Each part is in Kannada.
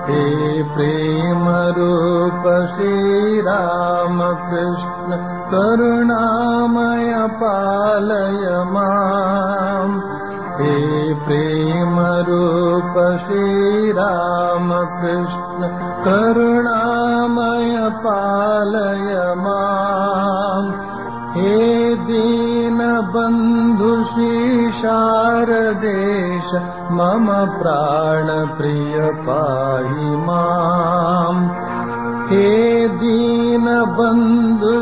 हे प्रेमरूप श्रीरामकृष्ण करुणामय पालय माम् हे प्रेमरूप श्रीरामकृष्ण करुणामय पालय माम् हे दीनबन्धु शारदेश मम प्राणप्रिय पाहि माम् हे दीनबन्धु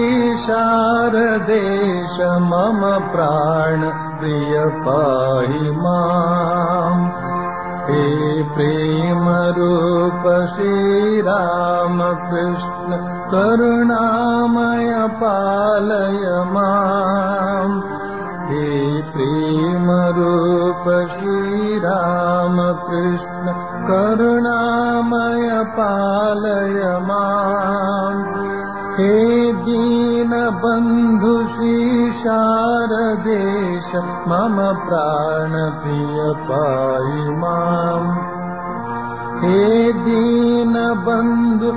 शारदेश मम प्राणप्रिय पाहि माम् हे प्रेमरूप श्रीरामकृष्ण करुणामय पालय माम् हे प्रेमरूप श्रीरामकृष्ण करुणामय पालय माम् हे दीनबन्धु शारदेश मम प्राणप्रिय पाहि माम् हे दीनबन्धु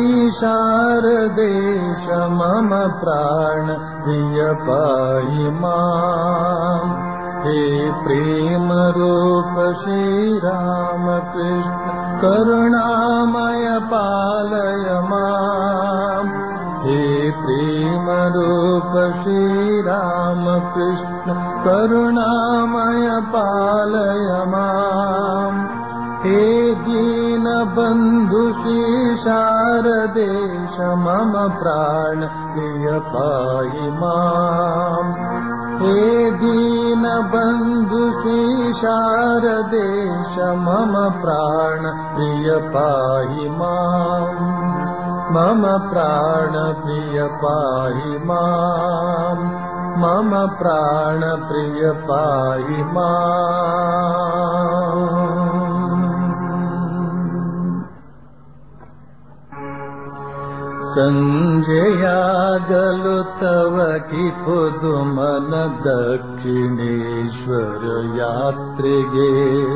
शारदेश मम प्राणप्रिय पाहि माम् हे प्रेमरूप श्रीरामकृष्ण करुणामय पालय माम् हे प्रेमरूप श्रीरामकृष्ण करुणामय पालय माम् हे दीनबन्धु शारदेश मम प्राण प्रिय पाहि माम् हे दीनबन्धु शारदेश मम प्राण प्रिय पाहि माम् मम प्राणप्रिय पाहि माम् मम प्राणप्रिय पाहि माम् सञ्जयागलु तव कि पुदुमन दक्षिणेश्वर यात्रिगे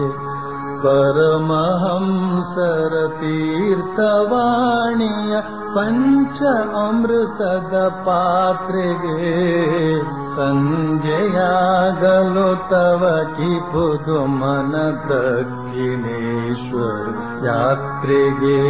परमहंसर तीर्थवाणीय पञ्च अमृतद पात्रिगे सञ्जयागलो तव कि पुदुमन दक्षिणेश्वर यात्रिगे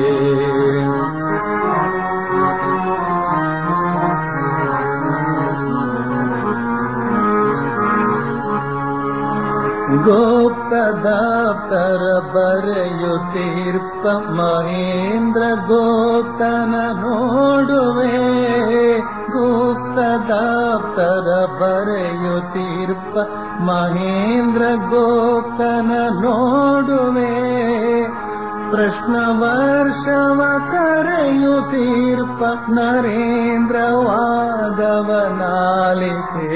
गोप्तदाप्तर बರೆಯುತ್ತೀರ್ಪ ಮಹೇಂದ್ರ ಗೋಪ್ತನ ನೋಡುವೆ ಗುಪ್ತದಾಪ್ತರ ಬರೆಯುತ್ತೀರ್ಪ ಮಹೇಂದ್ರ ಗೋಪ್ತನ ನೋಡುವೆ ಪ್ರಶ್ನ ವರ್ಷವ ಕರೆಯುತ್ತೀರ್ಪ ನರೇಂದ್ರ ವಾದವನಾಲಿಕೆ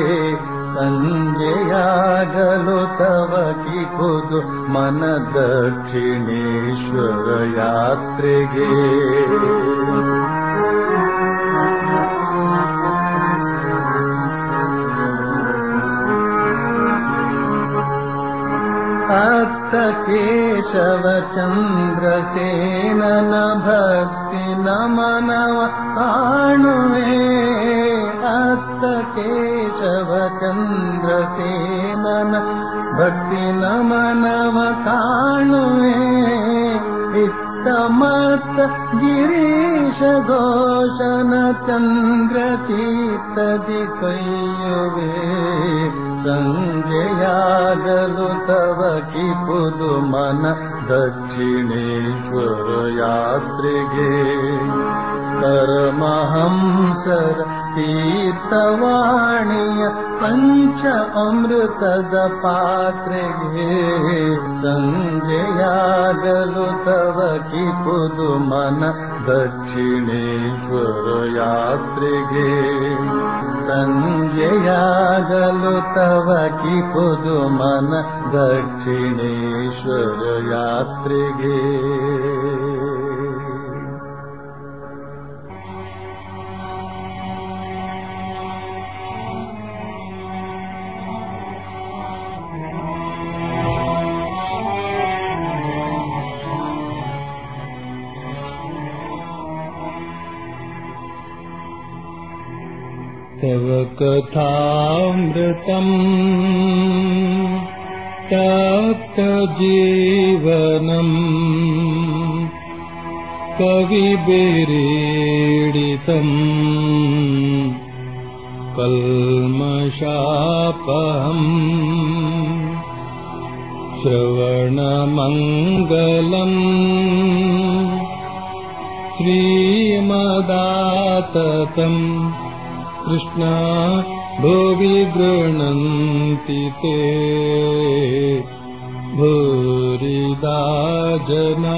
ಸಂಜೆಯಾಗಲು ತವ ಕಿಪುದು ಮನ ದಕ್ಷಿಣೇಶ್ವರ ಯಾತ್ರೆಗೆ ಅತ್ತ ಕೇಶವ ಚಂದ್ರಸೇನನ ಭಕ್ತಿ ನಮನವ ಕಾಣುವೆ ಅತ್ತ ಕೇಶವ ಚಂದ್ರಸೇನನ ಭಕ್ತಿ ನಮನವ ಕಾಣುವೆ ಇತ್ತ ಮತ್ತ ಗಿರೀಶ ಘೋಷನ ಚಂದ್ರ ಚೀತದಿ ಕೈಯುವೆ ಸಂಜೆಯಾಗಲು ತವ ಕಿಪುದು ಮನ ದಕ್ಷಿಣೇಶ್ವರ ಯಾತ್ರೆಗೆ ಪರಮಹಂಸರ ತೀರ್ಥವಾಣಿಯ ಪಂಚ ಅಮೃತದ ಪಾತ್ರೆಗೆ ಸಂಜೆಯಾಗಲು ತವ ಕಿಪುದು ಮನ ದಕ್ಷಿಣೇಶ್ವರ ಯಾತ್ರೆಗೆ ಸಂಜೆಯಾಗಲು ತವ ಕಿಪುದು ಮನ ದಕ್ಷಿಣೇಶ್ವರ ಯಾತ್ರೆಗೆ तव कथामृतम् तप्तजीवनम् कविभिरीडितम् कल्मषापहम् श्रवणमङ्गलम् श्रीमदाततम् कृष्णा भुवि गृह्णन्ति ते भूरिदा जना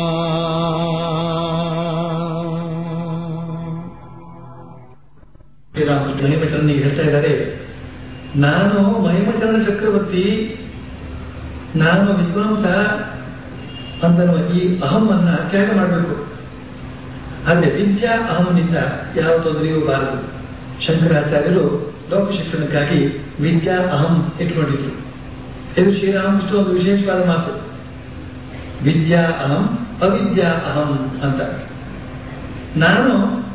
ಶ್ರೀರಾಮ ಮಹಿಮಚಂದ್ರನಿಗೆ ಹೇಳ್ತಾ ಇದ್ದಾರೆ ನಾನು ಮಹಿಮಚಂದ್ರ ಚಕ್ರವರ್ತಿ ನಾನು ವಿದ್ವಾಂಸ ಅಂತನ್ನುವ ಈ ಅಹಮ್ಮನ್ನ ತ್ಯಾಗ ಮಾಡಬೇಕು ಆದರೆ ವಿದ್ಯಾ ಅಹಂನಿಂದ ಯಾವ ತೊಂದರೆಯೂ ಬಾರದು ಶಂಕರಾಚಾರ್ಯರು ಲೋಕ ಶಿಕ್ಷಣಕ್ಕಾಗಿ ವಿದ್ಯಾ ಅಹಂ ಇಟ್ಕೊಂಡಿದ್ರು ಇದು ಶ್ರೀರಾಮಕೃಷ್ಣ ಒಂದು ವಿಶೇಷವಾದ ಮಾತು ವಿದ್ಯಾ ಅಹಂ ಅವಿದ್ಯಾ ಅಹಂ ಅಂತ ನಾನು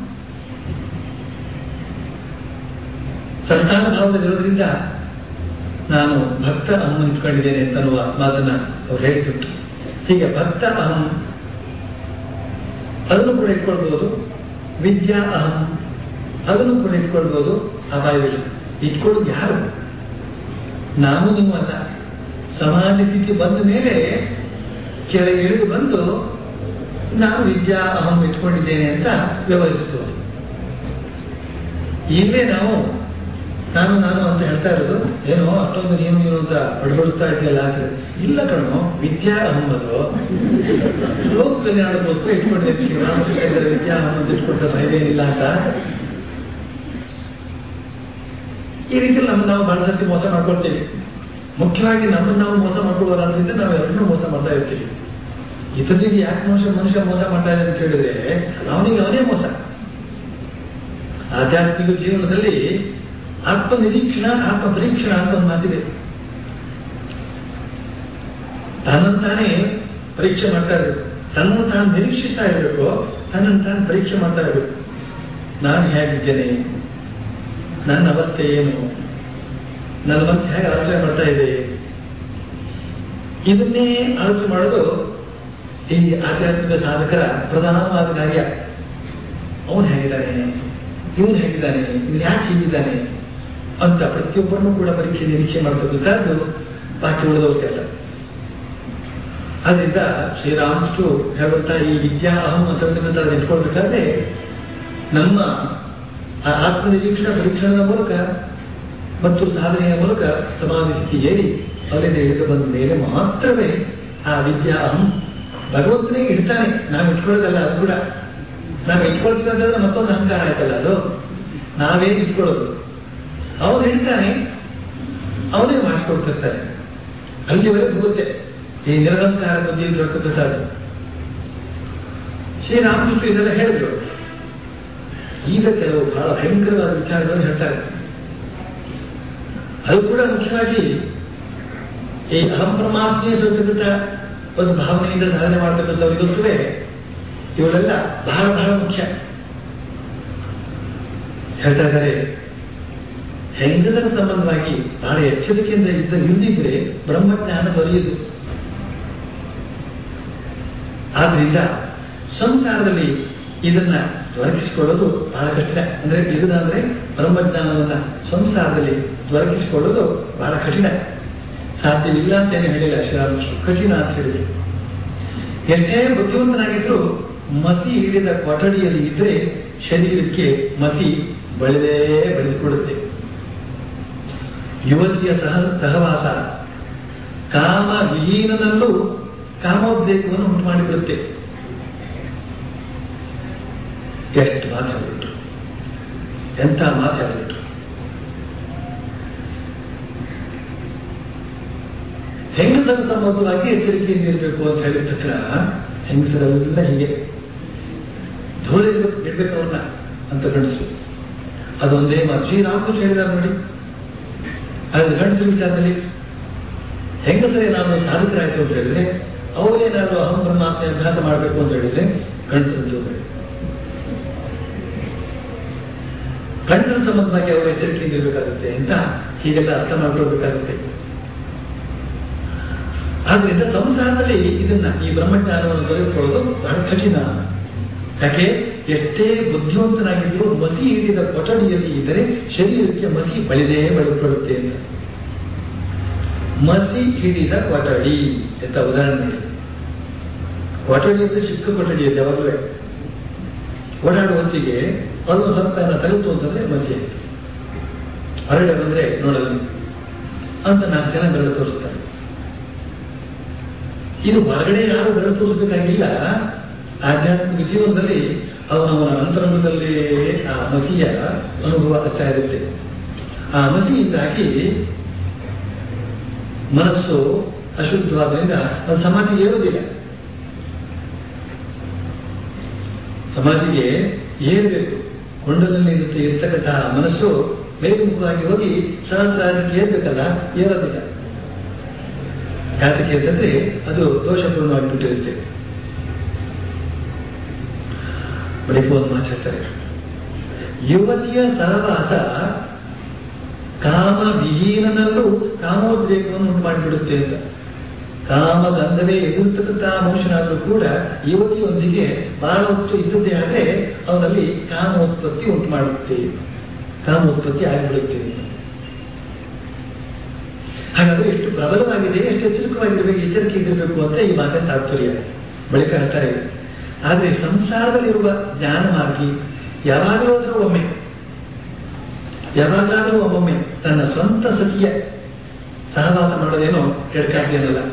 ಸಂತಾನ ಭಾವದಲ್ಲಿರೋದ್ರಿಂದ ನಾನು ಭಕ್ತ ಅಹಂ ನಿಂತ್ಕೊಂಡಿದ್ದೇನೆ ಅಂತನ್ನುವ ಮಾತನ್ನ ಅವ್ರು ಹೇಳ್ತಿದ್ರು ಹೀಗೆ ಭಕ್ತ ಅಹಂ ಅದನ್ನು ಕೂಡ ಇಟ್ಕೊಳ್ಬಹುದು ವಿದ್ಯಾ ಅಹಂ ಅದನ್ನು ಕೂಡ ಇಟ್ಕೊಳ್ಬಹುದು ಅಪಾಯವಿಲ್ಲ ಇಟ್ಕೊಳ್ಳೋದು ಯಾರು ನಾನು ನೀವು ಅಲ್ಲ ಸಮಾಜ ಸ್ಥಿತಿ ಬಂದ ಮೇಲೆ ಕೆಳಗೆ ಇಳಿದು ಬಂದು ನಾನು ವಿದ್ಯಾ ಅಹಂ ಇಟ್ಕೊಂಡಿದ್ದೇನೆ ಅಂತ ವ್ಯವಹರಿಸುವುದು ಇಲ್ಲೇ ನಾವು ನಾನು ನಾನು ಅಂತ ಹೇಳ್ತಾ ಇರೋದು ಏನೋ ಅಷ್ಟೊಂದು ನೀನು ನೀನು ಅಂತ ಬಡಬಡುತ್ತಾ ಇದೆಯಲ್ಲ ಅಂತ ಇಲ್ಲ ಕಣೋ ವಿದ್ಯಾ ಅಹಮ್ಮದು ಲೋಕ ಕಲ್ಯಾಣಕ್ಕೋಸ್ಕರ ಇಟ್ಕೊಂಡಿದ್ದೆ ಶ್ರೀರಾಮಕೃಷ್ಣ ಇದ್ದಾರೆ ವಿದ್ಯಾ ಅಹಂ ಅಂತ ಇಟ್ಕೊಂಡ್ರೆ ಭಯವೇನಿಲ್ಲ ಅಂತ ಈ ರೀತಿಯಲ್ಲಿ ನಮ್ಮ ನಾವು ಬಹಳ ಸತಿ ಮೋಸ ಮಾಡ್ಕೊಳ್ತೇವೆ ಮುಖ್ಯವಾಗಿ ನಮ್ಮನ್ನು ನಾವು ಮೋಸ ಮಾಡ್ಕೊಳ್ಳೋದ್ರಿಂದ ನಾವು ಎರಡನ್ನೂ ಮೋಸ ಮಾಡ್ತಾ ಇರ್ತೀವಿ ಇತರಿಗೆ ಯಾಕೆ ಮನುಷ್ಯ ಮನುಷ್ಯ ಮೋಸ ಮಾಡ್ತಾ ಇದೆ ಅಂತ ಹೇಳಿದ್ರೆ ಅವನಿಗೆ ಅವನೇ ಮೋಸ ಆಧ್ಯಾತ್ಮಿಕ ಜೀವನದಲ್ಲಿ ಆತ್ಮ ನಿರೀಕ್ಷಣ ಆತ್ಮ ಪರೀಕ್ಷಣ ಅಂತ ಒಂದು ಮಾತಿದೆ ತನ್ನಂತಾನೇ ಪರೀಕ್ಷೆ ಮಾಡ್ತಾ ಇರಬೇಕು ತನ್ನನ್ನು ತಾನು ನಿರೀಕ್ಷಿಸ್ತಾ ಇರಬೇಕು ತನ್ನನ್ನು ತಾನು ಪರೀಕ್ಷೆ ಮಾಡ್ತಾ ಇರಬೇಕು ನಾನು ಹೇಗಿದ್ದೇನೆ ನನ್ನ ಅವಸ್ಥೆ ಏನು ನನ್ನ ಮನಸ್ಸು ಹೇಗೆ ಆಲೋಚನೆ ಮಾಡ್ತಾ ಇದೆ ಇದನ್ನೇ ಆಲೋಚನೆ ಮಾಡೋದು ಈ ಆಧ್ಯಾತ್ಮಿಕ ಸಾಧಕರ ಪ್ರಧಾನವಾದ ಕಾರ್ಯ ಅವನು ಹೇಗಿದ್ದಾನೆ ಇವನು ಹೇಗಿದ್ದಾನೆ ಇವನು ಯಾಕೆ ಹೀಗಿದ್ದಾನೆ ಅಂತ ಪ್ರತಿಯೊಬ್ಬರನ್ನು ಕೂಡ ಪರೀಕ್ಷೆ ನಿರೀಕ್ಷೆ ಮಾಡತಕ್ಕಂಥದ್ದು ಬಾಕಿ ಉಳಿದವ್ರ ಕೆಲಸ ಆದ್ರಿಂದ ಶ್ರೀರಾಮಕೃಷ್ಣ ಹೇಳುವಂತ ಈ ವಿದ್ಯಾ ಅಹಂ ಅಂತಕ್ಕಂಥ ಇಟ್ಕೊಳ್ಬೇಕಾದ್ರೆ ನಮ್ಮ ಆ ಆತ್ಮನಿರೀಕ್ಷಣ ಪರೀಕ್ಷಣದ ಮೂಲಕ ಮತ್ತು ಸಾಧನೆಯ ಮೂಲಕ ಸಮಾಧಿ ಸ್ಥಿತಿ ಏರಿ ಅಲ್ಲಿಂದ ಇಳಿದು ಬಂದ ಮೇಲೆ ಮಾತ್ರವೇ ಆ ವಿದ್ಯಾ ಅಹಂ ಭಗವಂತನೇ ಇಡ್ತಾನೆ ನಾವು ಇಟ್ಕೊಳ್ಳೋದಲ್ಲ ಅದು ಕೂಡ ನಾವು ಇಟ್ಕೊಳ್ತೀವಿ ಅಂತಂದ್ರೆ ಮತ್ತೊಂದು ಅಹಂಕಾರ ಆಯ್ತಲ್ಲ ಅದು ನಾವೇ ಇಟ್ಕೊಳ್ಳೋದು ಅವನು ಹೇಳ್ತಾನೆ ಅವನೇ ಮಾಡಿಸ್ಕೊಡ್ತಿರ್ತಾನೆ ಅಲ್ಲಿವರೆಗೆ ಹೋಗುತ್ತೆ ಈ ನಿರಹಂಕಾರ ಬುದ್ಧಿ ಪ್ರಸಾದ ಶ್ರೀರಾಮಕೃಷ್ಣ ಇದೆಲ್ಲ ಹೇಳಿದ್ರು ಈಗ ಕೆಲವು ಬಹಳ ಭಯಂಕರವಾದ ವಿಚಾರಗಳನ್ನು ಹೇಳ್ತಾರೆ ಅದು ಕೂಡ ಮುಖ್ಯವಾಗಿ ಈ ಅಹಂ ಪರಮಾತ್ಮೆಯ ಸೋತಕ್ಕಂಥ ಒಂದು ಭಾವನೆಯಿಂದ ಸಾಧನೆ ಮಾಡ್ತಕ್ಕಂಥವ್ರಿಗಂತೂ ಇವರೆಲ್ಲ ಬಹಳ ಬಹಳ ಮುಖ್ಯ ಹೇಳ್ತಾ ಇದ್ದಾರೆ ಹೆಂಗಸರ ಸಂಬಂಧವಾಗಿ ಬಹಳ ಎಚ್ಚರಿಕೆಯಿಂದ ಇದ್ದ ಇಲ್ದಿದ್ರೆ ಬ್ರಹ್ಮಜ್ಞಾನ ದೊರೆಯುದು ಆದ್ರಿಂದ ಸಂಸಾರದಲ್ಲಿ ಇದನ್ನ ದೊರಕಿಸಿಕೊಳ್ಳೋದು ಬಹಳ ಕಠಿಣ ಅಂದ್ರೆ ಇದನ್ನ ಅಂದ್ರೆ ಬ್ರಹ್ಮಜ್ಞಾನವನ್ನ ಸಂಸಾರದಲ್ಲಿ ದೊರಕಿಸಿಕೊಳ್ಳೋದು ಬಹಳ ಕಠಿಣ ಸಾಧ್ಯವಿಲ್ಲ ಅಂತೇನೆ ಹೇಳಿಲ್ಲ ಶ್ರೀರಾಮಕೃಷ್ಣ ಕಠಿಣ ಅಂತ ಹೇಳಿದ್ರು ಎಷ್ಟೇ ಬುದ್ಧಿವಂತನಾಗಿದ್ರು ಮತಿ ಹಿಡಿದ ಕೊಠಡಿಯಲ್ಲಿ ಇದ್ರೆ ಶರೀರಕ್ಕೆ ಮತಿ ಬೆಳೆದೇ ಬೆಳೆದುಕೊಳ್ಳುತ್ತೆ ಯುವತಿಯ ಸಹ ಸಹವಾಸ ಕಾಮ ವಿಹೀನದಲ್ಲೂ ಕಾಮೋದ್ರೇಕವನ್ನು ಉಂಟು ಮಾಡಿಬಿಡುತ್ತೆ ಎಷ್ಟು ಮಾತಾಡಿಬಿಟ್ಟು ಎಂಥ ಮಾತಾಡಿಬಿಟ್ಟು ಹೆಂಗಸರ ಸಂಬಂಧವಾಗಿ ಎಚ್ಚರಿಕೆಯಿಂದ ಇರಬೇಕು ಅಂತ ಹೇಳಿದ ತಕ್ಷಣ ಹೆಂಗಸರೆಲ್ಲ ಹೀಗೆ ಧೂಳ ಇಡ್ಬೇಕು ಅವ್ರನ್ನ ಅಂತ ಗಂಡಸು ಅದೊಂದೇ ಮಾತು ಶ್ರೀರಾಮಕೃಷ್ಣ ಹೇಳಿದಾರೆ ನೋಡಿ ಆದರೆ ಗಂಡಸರ ವಿಚಾರದಲ್ಲಿ ಹೆಂಗಸರೇ ನಾನು ಸಾಧಕರಾಯ್ತು ಅಂತ ಹೇಳಿದ್ರೆ ಅವರೇನಾದ್ರು ಅಹಂ ಬ್ರಹ್ಮಾಸ್ಮಿ ಅಭ್ಯಾಸ ಮಾಡಬೇಕು ಅಂತ ಹೇಳಿದ್ರೆ ಗಂಡಸರದ್ದು ಕಣ್ಣಿನ ಸಂಬಂಧವಾಗಿ ಅವರು ಎಚ್ಚರಿಕೆಯಿಂದ ಇರಬೇಕಾಗುತ್ತೆ ಅಂತ ಹೀಗೆಲ್ಲ ಅರ್ಥ ಮಾಡ್ಕೊಳ್ಬೇಕಾಗುತ್ತೆ ಆದ್ರಿಂದ ಸಂಸಾರದಲ್ಲಿ ಇದನ್ನ ಈ ಬ್ರಹ್ಮಜ್ಞಾನವನ್ನು ತೊಡಗಿಸ್ಕೊಳ್ಳೋದು ಬಹಳ ಕಠಿಣ ಯಾಕೆ ಎಷ್ಟೇ ಬುದ್ಧಿವಂತನಾಗಿದ್ದರೂ ಮಸಿ ಹಿಡಿದ ಕೊಠಡಿಯಲ್ಲಿ ಇದ್ದರೆ ಶರೀರಕ್ಕೆ ಮಸಿ ಬಳಿದೇ ಬಳಿಕೊಳ್ಳುತ್ತೆ ಅಂತ ಮಸಿ ಹಿಡಿದ ಕೊಠಡಿ ಅಂತ ಉದಾಹರಣೆ ಇದೆ. ಕೊಠಡಿ ಅಂದ್ರೆ ಚಿಕ್ಕ ಕೊಠಡಿ ಇದೆ ಯಾವಾಗಲೂ ಓಡಾಡುವ ಹೊತ್ತಿಗೆ ಅದು ಸ್ವಲ್ಪ ಏನೋ ತಲುಪು ಅಂತಂದ್ರೆ ಮಸಿ ಆಯ್ತು ಹೊರಗಡೆ ಬಂದ್ರೆ ನೋಡಲು ಅಂತ ನಾಲ್ಕು ಜನ ಬೆರಳು ತೋರಿಸ್ತಾರೆ ಇದು ಹೊರಗಡೆ ಯಾರು ಬೆರಳು ತೋರಿಸಬೇಕಾಗಿಲ್ಲ ಆಧ್ಯಾತ್ಮಿಕ ಜೀವನದಲ್ಲಿ ಅವನವನ ಅಂತರಂಗದಲ್ಲಿ ಆ ಮಸಿಯ ಅನುಭವ ಆಗ್ತಾ ಇರುತ್ತೆ ಆ ಮಸಿಯಿಂದಾಗಿ ಮನಸ್ಸು ಅಶುದ್ಧವಾದ್ರಿಂದ ಅದು ಸಮಾಧಿಗೆ ಏರುವುದಿಲ್ಲ ಸಮಾಧಿಗೆ ಏರಬೇಕು ಕೊಂಡದಲ್ಲಿ ಇರುತ್ತೆ ಇರ್ತಕ್ಕಂತಹ ಮನಸ್ಸು ಮೇಲ್ಮುಖವಾಗಿ ಹೋಗಿ ಸಹಸ್ರಾಜಕ್ಕೆ ಏರ್ಬೇಕಲ್ಲ ಏರೋದಿಲ್ಲ ಯಾತಕ್ಕೆ ಅಂತಂದ್ರೆ ಅದು ದೋಷಪೂರ್ಣವಾಗಿಬಿಟ್ಟಿರುತ್ತೆ ಬಳಿಕ ಒಂದು ಮಾತಾಡ್ತಾರೆ ಯುವತಿಯ ಸಹವಾಸ ಕಾಮ ವಿಹೀನನಲ್ಲೂ ಕಾಮೋದ್ರೇಕವನ್ನು ಉಂಟು ಮಾಡಿಬಿಡುತ್ತೆ ಅಂತ ಕಾಮಗಂಧವೇ ಎದುರ್ತಕ್ಕಂತಹ ಮನುಷ್ಯನಾದರೂ ಕೂಡ ಯುವತಿಯೊಂದಿಗೆ ಬಹಳ ಹೊತ್ತು ಇದ್ದದ್ದೇ ಆದರೆ ಅವನಲ್ಲಿ ಕಾಮೋತ್ಪತ್ತಿ ಉಂಟು ಮಾಡುತ್ತೆ ಕಾಮೋತ್ಪತ್ತಿ ಆಗಿಬಿಡುತ್ತೆ ಅಂತ ಹಾಗಾದ್ರೆ ಎಷ್ಟು ಪ್ರಬಲವಾಗಿದೆ ಎಷ್ಟು ಎಚ್ಚರಿಕವಾಗಿರ್ಬೇಕು ಎಚ್ಚರಿಕೆ ಇರಬೇಕು ಅಂತ ಈ ಮಾತಿನ ತಾತ್ಪರ್ಯ ಬಳಿಕ ಹೇಳ್ತಾರೆ ಆದರೆ ಸಂಸಾರದಲ್ಲಿರುವ ಜ್ಞಾನ ಮಾರ್ಗಿ ಯಾವಾಗಲೂ ಆದರೂ ಒಮ್ಮೆ ಯಾವಾಗಲಾದರೂ ಒಮ್ಮೊಮ್ಮೆ ತನ್ನ ಸ್ವಂತ ಸತಿಯ ಸಹವಾಸ ಮಾಡೋದೇನೋ ಕೆಡಕಾಗ್ದೇನಲ್ಲ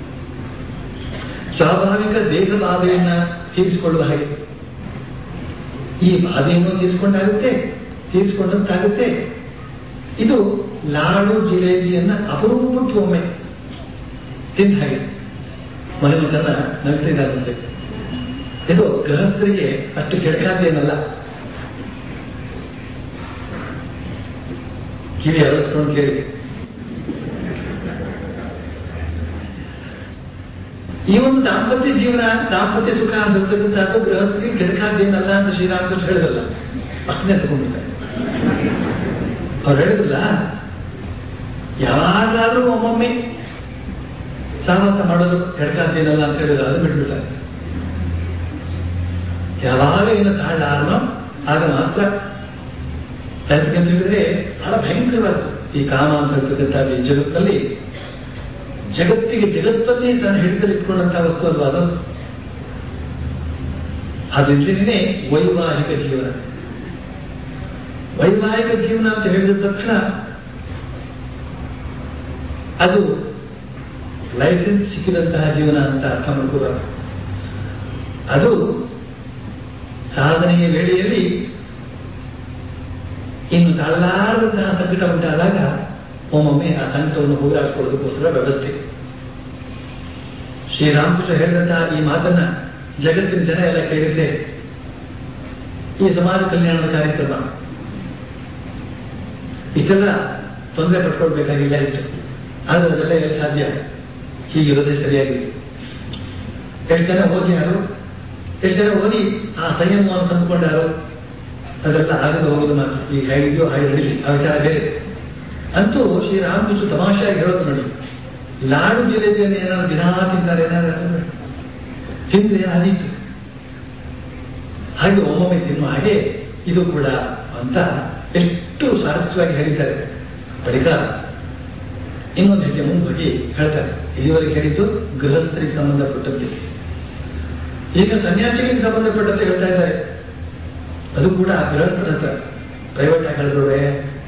ಸ್ವಾಭಾವಿಕ ದೇಹ ಬಾಧೆಯನ್ನ ತೀರಿಸಿಕೊಳ್ಳುವ ಹಾಗೆ ಈ ಬಾಧೆಯನ್ನು ತೀರಿಸಿಕೊಂಡಾಗುತ್ತೆ ತೀರಿಸಿಕೊಂಡಂತಾಗುತ್ತೆ ಇದು ಲಾಡು ಜಿಲೇಬಿಯನ್ನ ಅಪರೂಪಕ್ಕೆ ಒಮ್ಮೆ ತಿಂದ ಹಾಗೆ ಮನೆ ಮಕ್ಕಳನ್ನ ನಗ್ತಾ ಇದ್ದಾರಂತೆ ಇದು ಗೃಹಸ್ಥರಿಗೆ ಅಷ್ಟು ಕೆಡಕಾದೇನಲ್ಲ ಕಿವಿ ಅರಳಿಸ್ಕೊಂಡು ಕೇಳಿ ಈ ಒಂದು ದಾಂಪತ್ಯ ಜೀವನ ದಾಂಪತ್ಯ ಸುಖ ಅಂತಿರ್ತಕ್ಕಂಥದ್ದು ಗೃಹಸ್ಥರಿಗೆ ಕೆಡಕಾದ್ದೇನಲ್ಲ ಅಂತ ಶ್ರೀರಾಮಕೃಷ್ಣ ಹೇಳಿದಲ್ಲ ಅಷ್ಟನ್ನೇ ತಗೊಂಡಿದ್ದಾರೆ ಅವ್ರು ಹೇಳಿದ್ರಲ್ಲ ಯಾವಾಗಾದ್ರೂ ಒಮ್ಮೊಮ್ಮೆ ಸಹವಾಸ ಮಾಡೋದು ಕೆಡಕಾದ್ದೇನಲ್ಲ ಅಂತ ಹೇಳಿದ್ರು ಅದು ಬಿಟ್ಬಿಟ್ಟಾರೆ ಯಾವಾಗ ಏನು ತಾಳಾರನೋ ಆಗ ಮಾತ್ರ ಯಾಕಂತ ಹೇಳಿದ್ರೆ ಬಹಳ ಭಯಂಕರವಾದ್ದು ಈ ಕಾಮ ಅಂತ ಹೇಳ್ತಕ್ಕಂಥ ಈ ಜಗತ್ತಿನಲ್ಲಿ ಜಗತ್ತಿಗೆ ಜಗತ್ತನ್ನೇ ತನ್ನ ಹಿಡಿತಲ್ಲಿ ಇಟ್ಕೊಂಡಂತಹ ವಸ್ತು ಅಲ್ವಾ ಅದು ಅದರಿಂದನೇ ವೈವಾಹಿಕ ಜೀವನ ವೈವಾಹಿಕ ಜೀವನ ಅಂತ ಹೇಳಿದ ತಕ್ಷಣ ಅದು ಲೈಸೆನ್ಸ್ ಸಿಕ್ಕಿದಂತಹ ಜೀವನ ಅಂತ ಅರ್ಥ ಮಾಡ್ಕೋಬಾರ್ದು ಅದು ಸಾಧನೆಯ ವೇಳೆಯಲ್ಲಿ ಇನ್ನು ತಾಳಲಾರದಂತಹ ಸಂಕಟ ಉಂಟಾದಾಗ ಒಮ್ಮೊಮ್ಮೆ ಆ ಸಂಕಟವನ್ನು ಹೋಗಲಾಡಿಸ್ಕೊಳ್ಳೋದಕ್ಕೋಸ್ಕರ ವ್ಯವಸ್ಥೆ ಶ್ರೀರಾಮಕೃಷ್ಣ ಹೇಳಿದಂತಹ ಈ ಮಾತನ್ನ ಜಗತ್ತಿನ ಜನ ಎಲ್ಲ ಕೇಳಿದ್ರೆ ಈ ಸಮಾಜ ಕಲ್ಯಾಣದ ಕಾರ್ಯಕ್ರಮ ಇಷ್ಟೆಲ್ಲ ತೊಂದರೆ ಪಟ್ಕೊಳ್ಬೇಕಾಗಿಲ್ಲ ಇಷ್ಟು ಆದ್ರೆ ಅದೆಲ್ಲ ಎಲ್ಲ ಸಾಧ್ಯ ಹೀಗಿರೋದೇ ಸರಿಯಾಗಿದೆ ಎಷ್ಟು ಜನ ಓದಿ ಯಾರು ಎಷ್ಟು ಜನ ಓದಿ ಆ ಸಂಯಮವನ್ನು ತಂದುಕೊಂಡಾರು ಅದೆಲ್ಲ ಆಗದೆ ಹೋಗೋದು ಮಾತ್ರ ಈಗ ಹೇಗಿದೆಯೋ ಹಾಗೆ ನಡೀಲಿ ಆ ವಿಚಾರ ಬೇರೆ ಅಂತೂ ಶ್ರೀರಾಮಕೃಷ್ಣ ತಮಾಷೆಯಾಗಿ ಹೇಳೋದು ನೋಡಿ ಲಾಡು ಜಿಲೇಬಿಯನ್ನು ಏನಾದ್ರು ದಿನಾ ತಿಂತಾರೆ ಏನಾದ್ರು ತಿಂದ್ರೆ ಆದೀತು ಹಾಗೆ ಒಮ್ಮೊಮ್ಮೆ ತಿನ್ನುವ ಹಾಗೆ ಇದು ಕೂಡ ಅಂತ ಎಷ್ಟು ಸಾರಸ್ಯವಾಗಿ ಹೇಳಿದ್ದಾರೆ ಬಳಿಕ ಇನ್ನೊಂದು ಹೆಜ್ಜೆ ಮುಂದೆ ಹೋಗಿ ಹೇಳ್ತಾರೆ ಇದುವರೆಗೆ ಹೇಳಿದ್ದು ಗೃಹಸ್ಥರಿಗೆ ಸಂಬಂಧಪಟ್ಟಂತೆ ಈಗ ಸನ್ಯಾಸಿಗಳಿಗೆ ಸಂಬಂಧಪಟ್ಟಂತೆ ಹೇಳ್ತಾ ಇದ್ದಾರೆ ಅದು ಕೂಡ ಗೃಹಸ್ಥರ ಹತ್ರ ಪ್ರೈವೇಟ್ ಆಗಿ ಹೇಳಿದ್ರೆ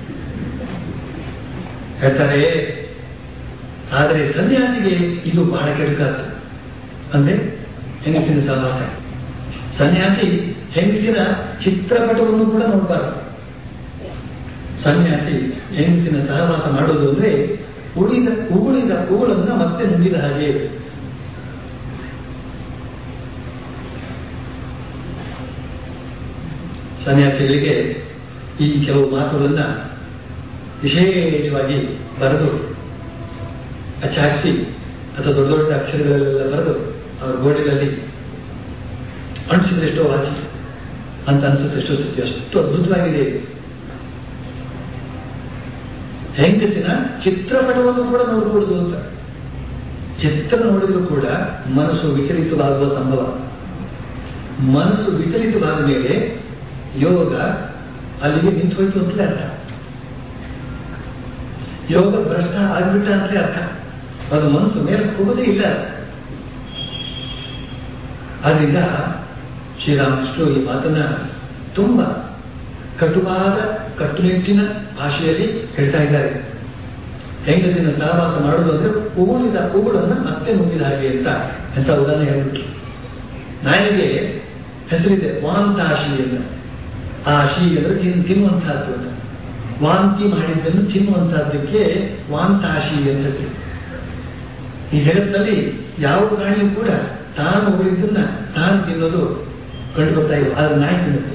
ಹೇಳ್ತಾರೆ ಆದರೆ ಸನ್ಯಾಸಿಗೆ ಇದು ಬಹಳ ಕೆಡುಕಾತು ಅಂದ್ರೆ ಹೆಂಗಸಿನ ಸಹವಾಸ ಸನ್ಯಾಸಿ ಹೆಂಗಸಿನ ಚಿತ್ರಪಟವನ್ನು ಕೂಡ ನೋಡಬಾರದು ಸನ್ಯಾಸಿ ಹೆಂಗಸಿನ ಸಹವಾಸ ಮಾಡೋದು ಅಂದ್ರೆ ಉಳಿದ ಉಗುಳಿದ ಉಗುಳನ್ನ ಮತ್ತೆ ನುಂಗಿದ ಹಾಗೆ ಸನ್ಯಾಸಿಗಳಿಗೆ ಈ ಕೆಲವು ಮಾತುಗಳನ್ನ ವಿಶೇಷವಾಗಿ ಬರೆದು ಅಚ್ಚಾರಿಸಿ ಅಥವಾ ದೊಡ್ಡ ದೊಡ್ಡ ಅಕ್ಷರಗಳಲ್ಲೆಲ್ಲ ಬರೆದು ಅವ್ರ ಗೋಡೆಗಳಲ್ಲಿ ಅಂಟಿಸಿದ್ರೆ ಎಷ್ಟೋ ವಾಸಿ ಅಂತ ಅನಿಸುತ್ತೆ ಎಷ್ಟೋ ಸತ್ಯ ಅಷ್ಟು ಅದ್ಭುತವಾಗಿದೆ ಇದು. ಹೆಂಗಸಿನ ಚಿತ್ರಪಟವನ್ನು ಕೂಡ ನೋಡಕೂಡದು ಅಂತ ಚಿತ್ರ ನೋಡಿದ್ರು ಕೂಡ ಮನಸ್ಸು ವಿಚಲಿತವಾಗುವ ಸಂಭವ ಮನಸ್ಸು ವಿಚಲಿತವಾದ ಮೇಲೆ ಯೋಗ ಅಲ್ಲಿಗೆ ನಿಂತು ಹೋಯ್ತು ಅಂತಲೇ ಅರ್ಥ ಯೋಗ ಭ್ರಷ್ಟ ಆಗ್ಬಿಟ್ಟ ಅಂತಲೇ ಅರ್ಥ ಅದು ಮನಸ್ಸು ಮೇಲೆ ಹೋಗೋದೇ ಇಲ್ಲ ಆದ್ರಿಂದ ಶ್ರೀರಾಮಕೃಷ್ಣರು ಈ ಮಾತನ್ನ ತುಂಬ ಕಟುವಾದ ಕಟ್ಟುನಿಟ್ಟಿನ ಭಾಷೆಯಲ್ಲಿ ಹೇಳ್ತಾ ಇದ್ದಾರೆ ಹೆಂಗಸಿನ ಸಹವಾಸ ಮಾಡುವುದು ಅಂದ್ರೆ ಉಗುಳಿದ ಉಗುಳನ್ನ ಮತ್ತೆ ನುಂಗಿದ ಹಾಗೆ ಅಂತ ಎಂತ ಉದಾಹರಣೆ ಹೇಳ್ಬಿಟ್ರು ನಾಯಿಗೆ ಹೆಸರಿದೆ ವಾಂತಾಶಿ ಅಂತ ಆ ಶಿ ಅಂದ್ರೆ ತಿನ್ ತಿನ್ನುವಂತಹದ್ದು ಅಂತ ವಾಂತಿ ಮಾಡಿದ್ದನ್ನು ತಿನ್ನುವಂತಹದ್ದಕ್ಕೆ ವಾಂತಾಶಿ ಅಂತ ಹೆಸರು ಈ ಜಗತ್ತಿನಲ್ಲಿ ಯಾವ ಪ್ರಾಣಿಯೂ ಕೂಡ ತಾನು ಉಳಿದನ್ನ ತಾನು ತಿನ್ನೋದು ಕಂಡು ಬರ್ತಾ ಇಲ್ಲ ಆದ್ರೆ ನಾಯಿ ತಿನ್ನುತ್ತೆ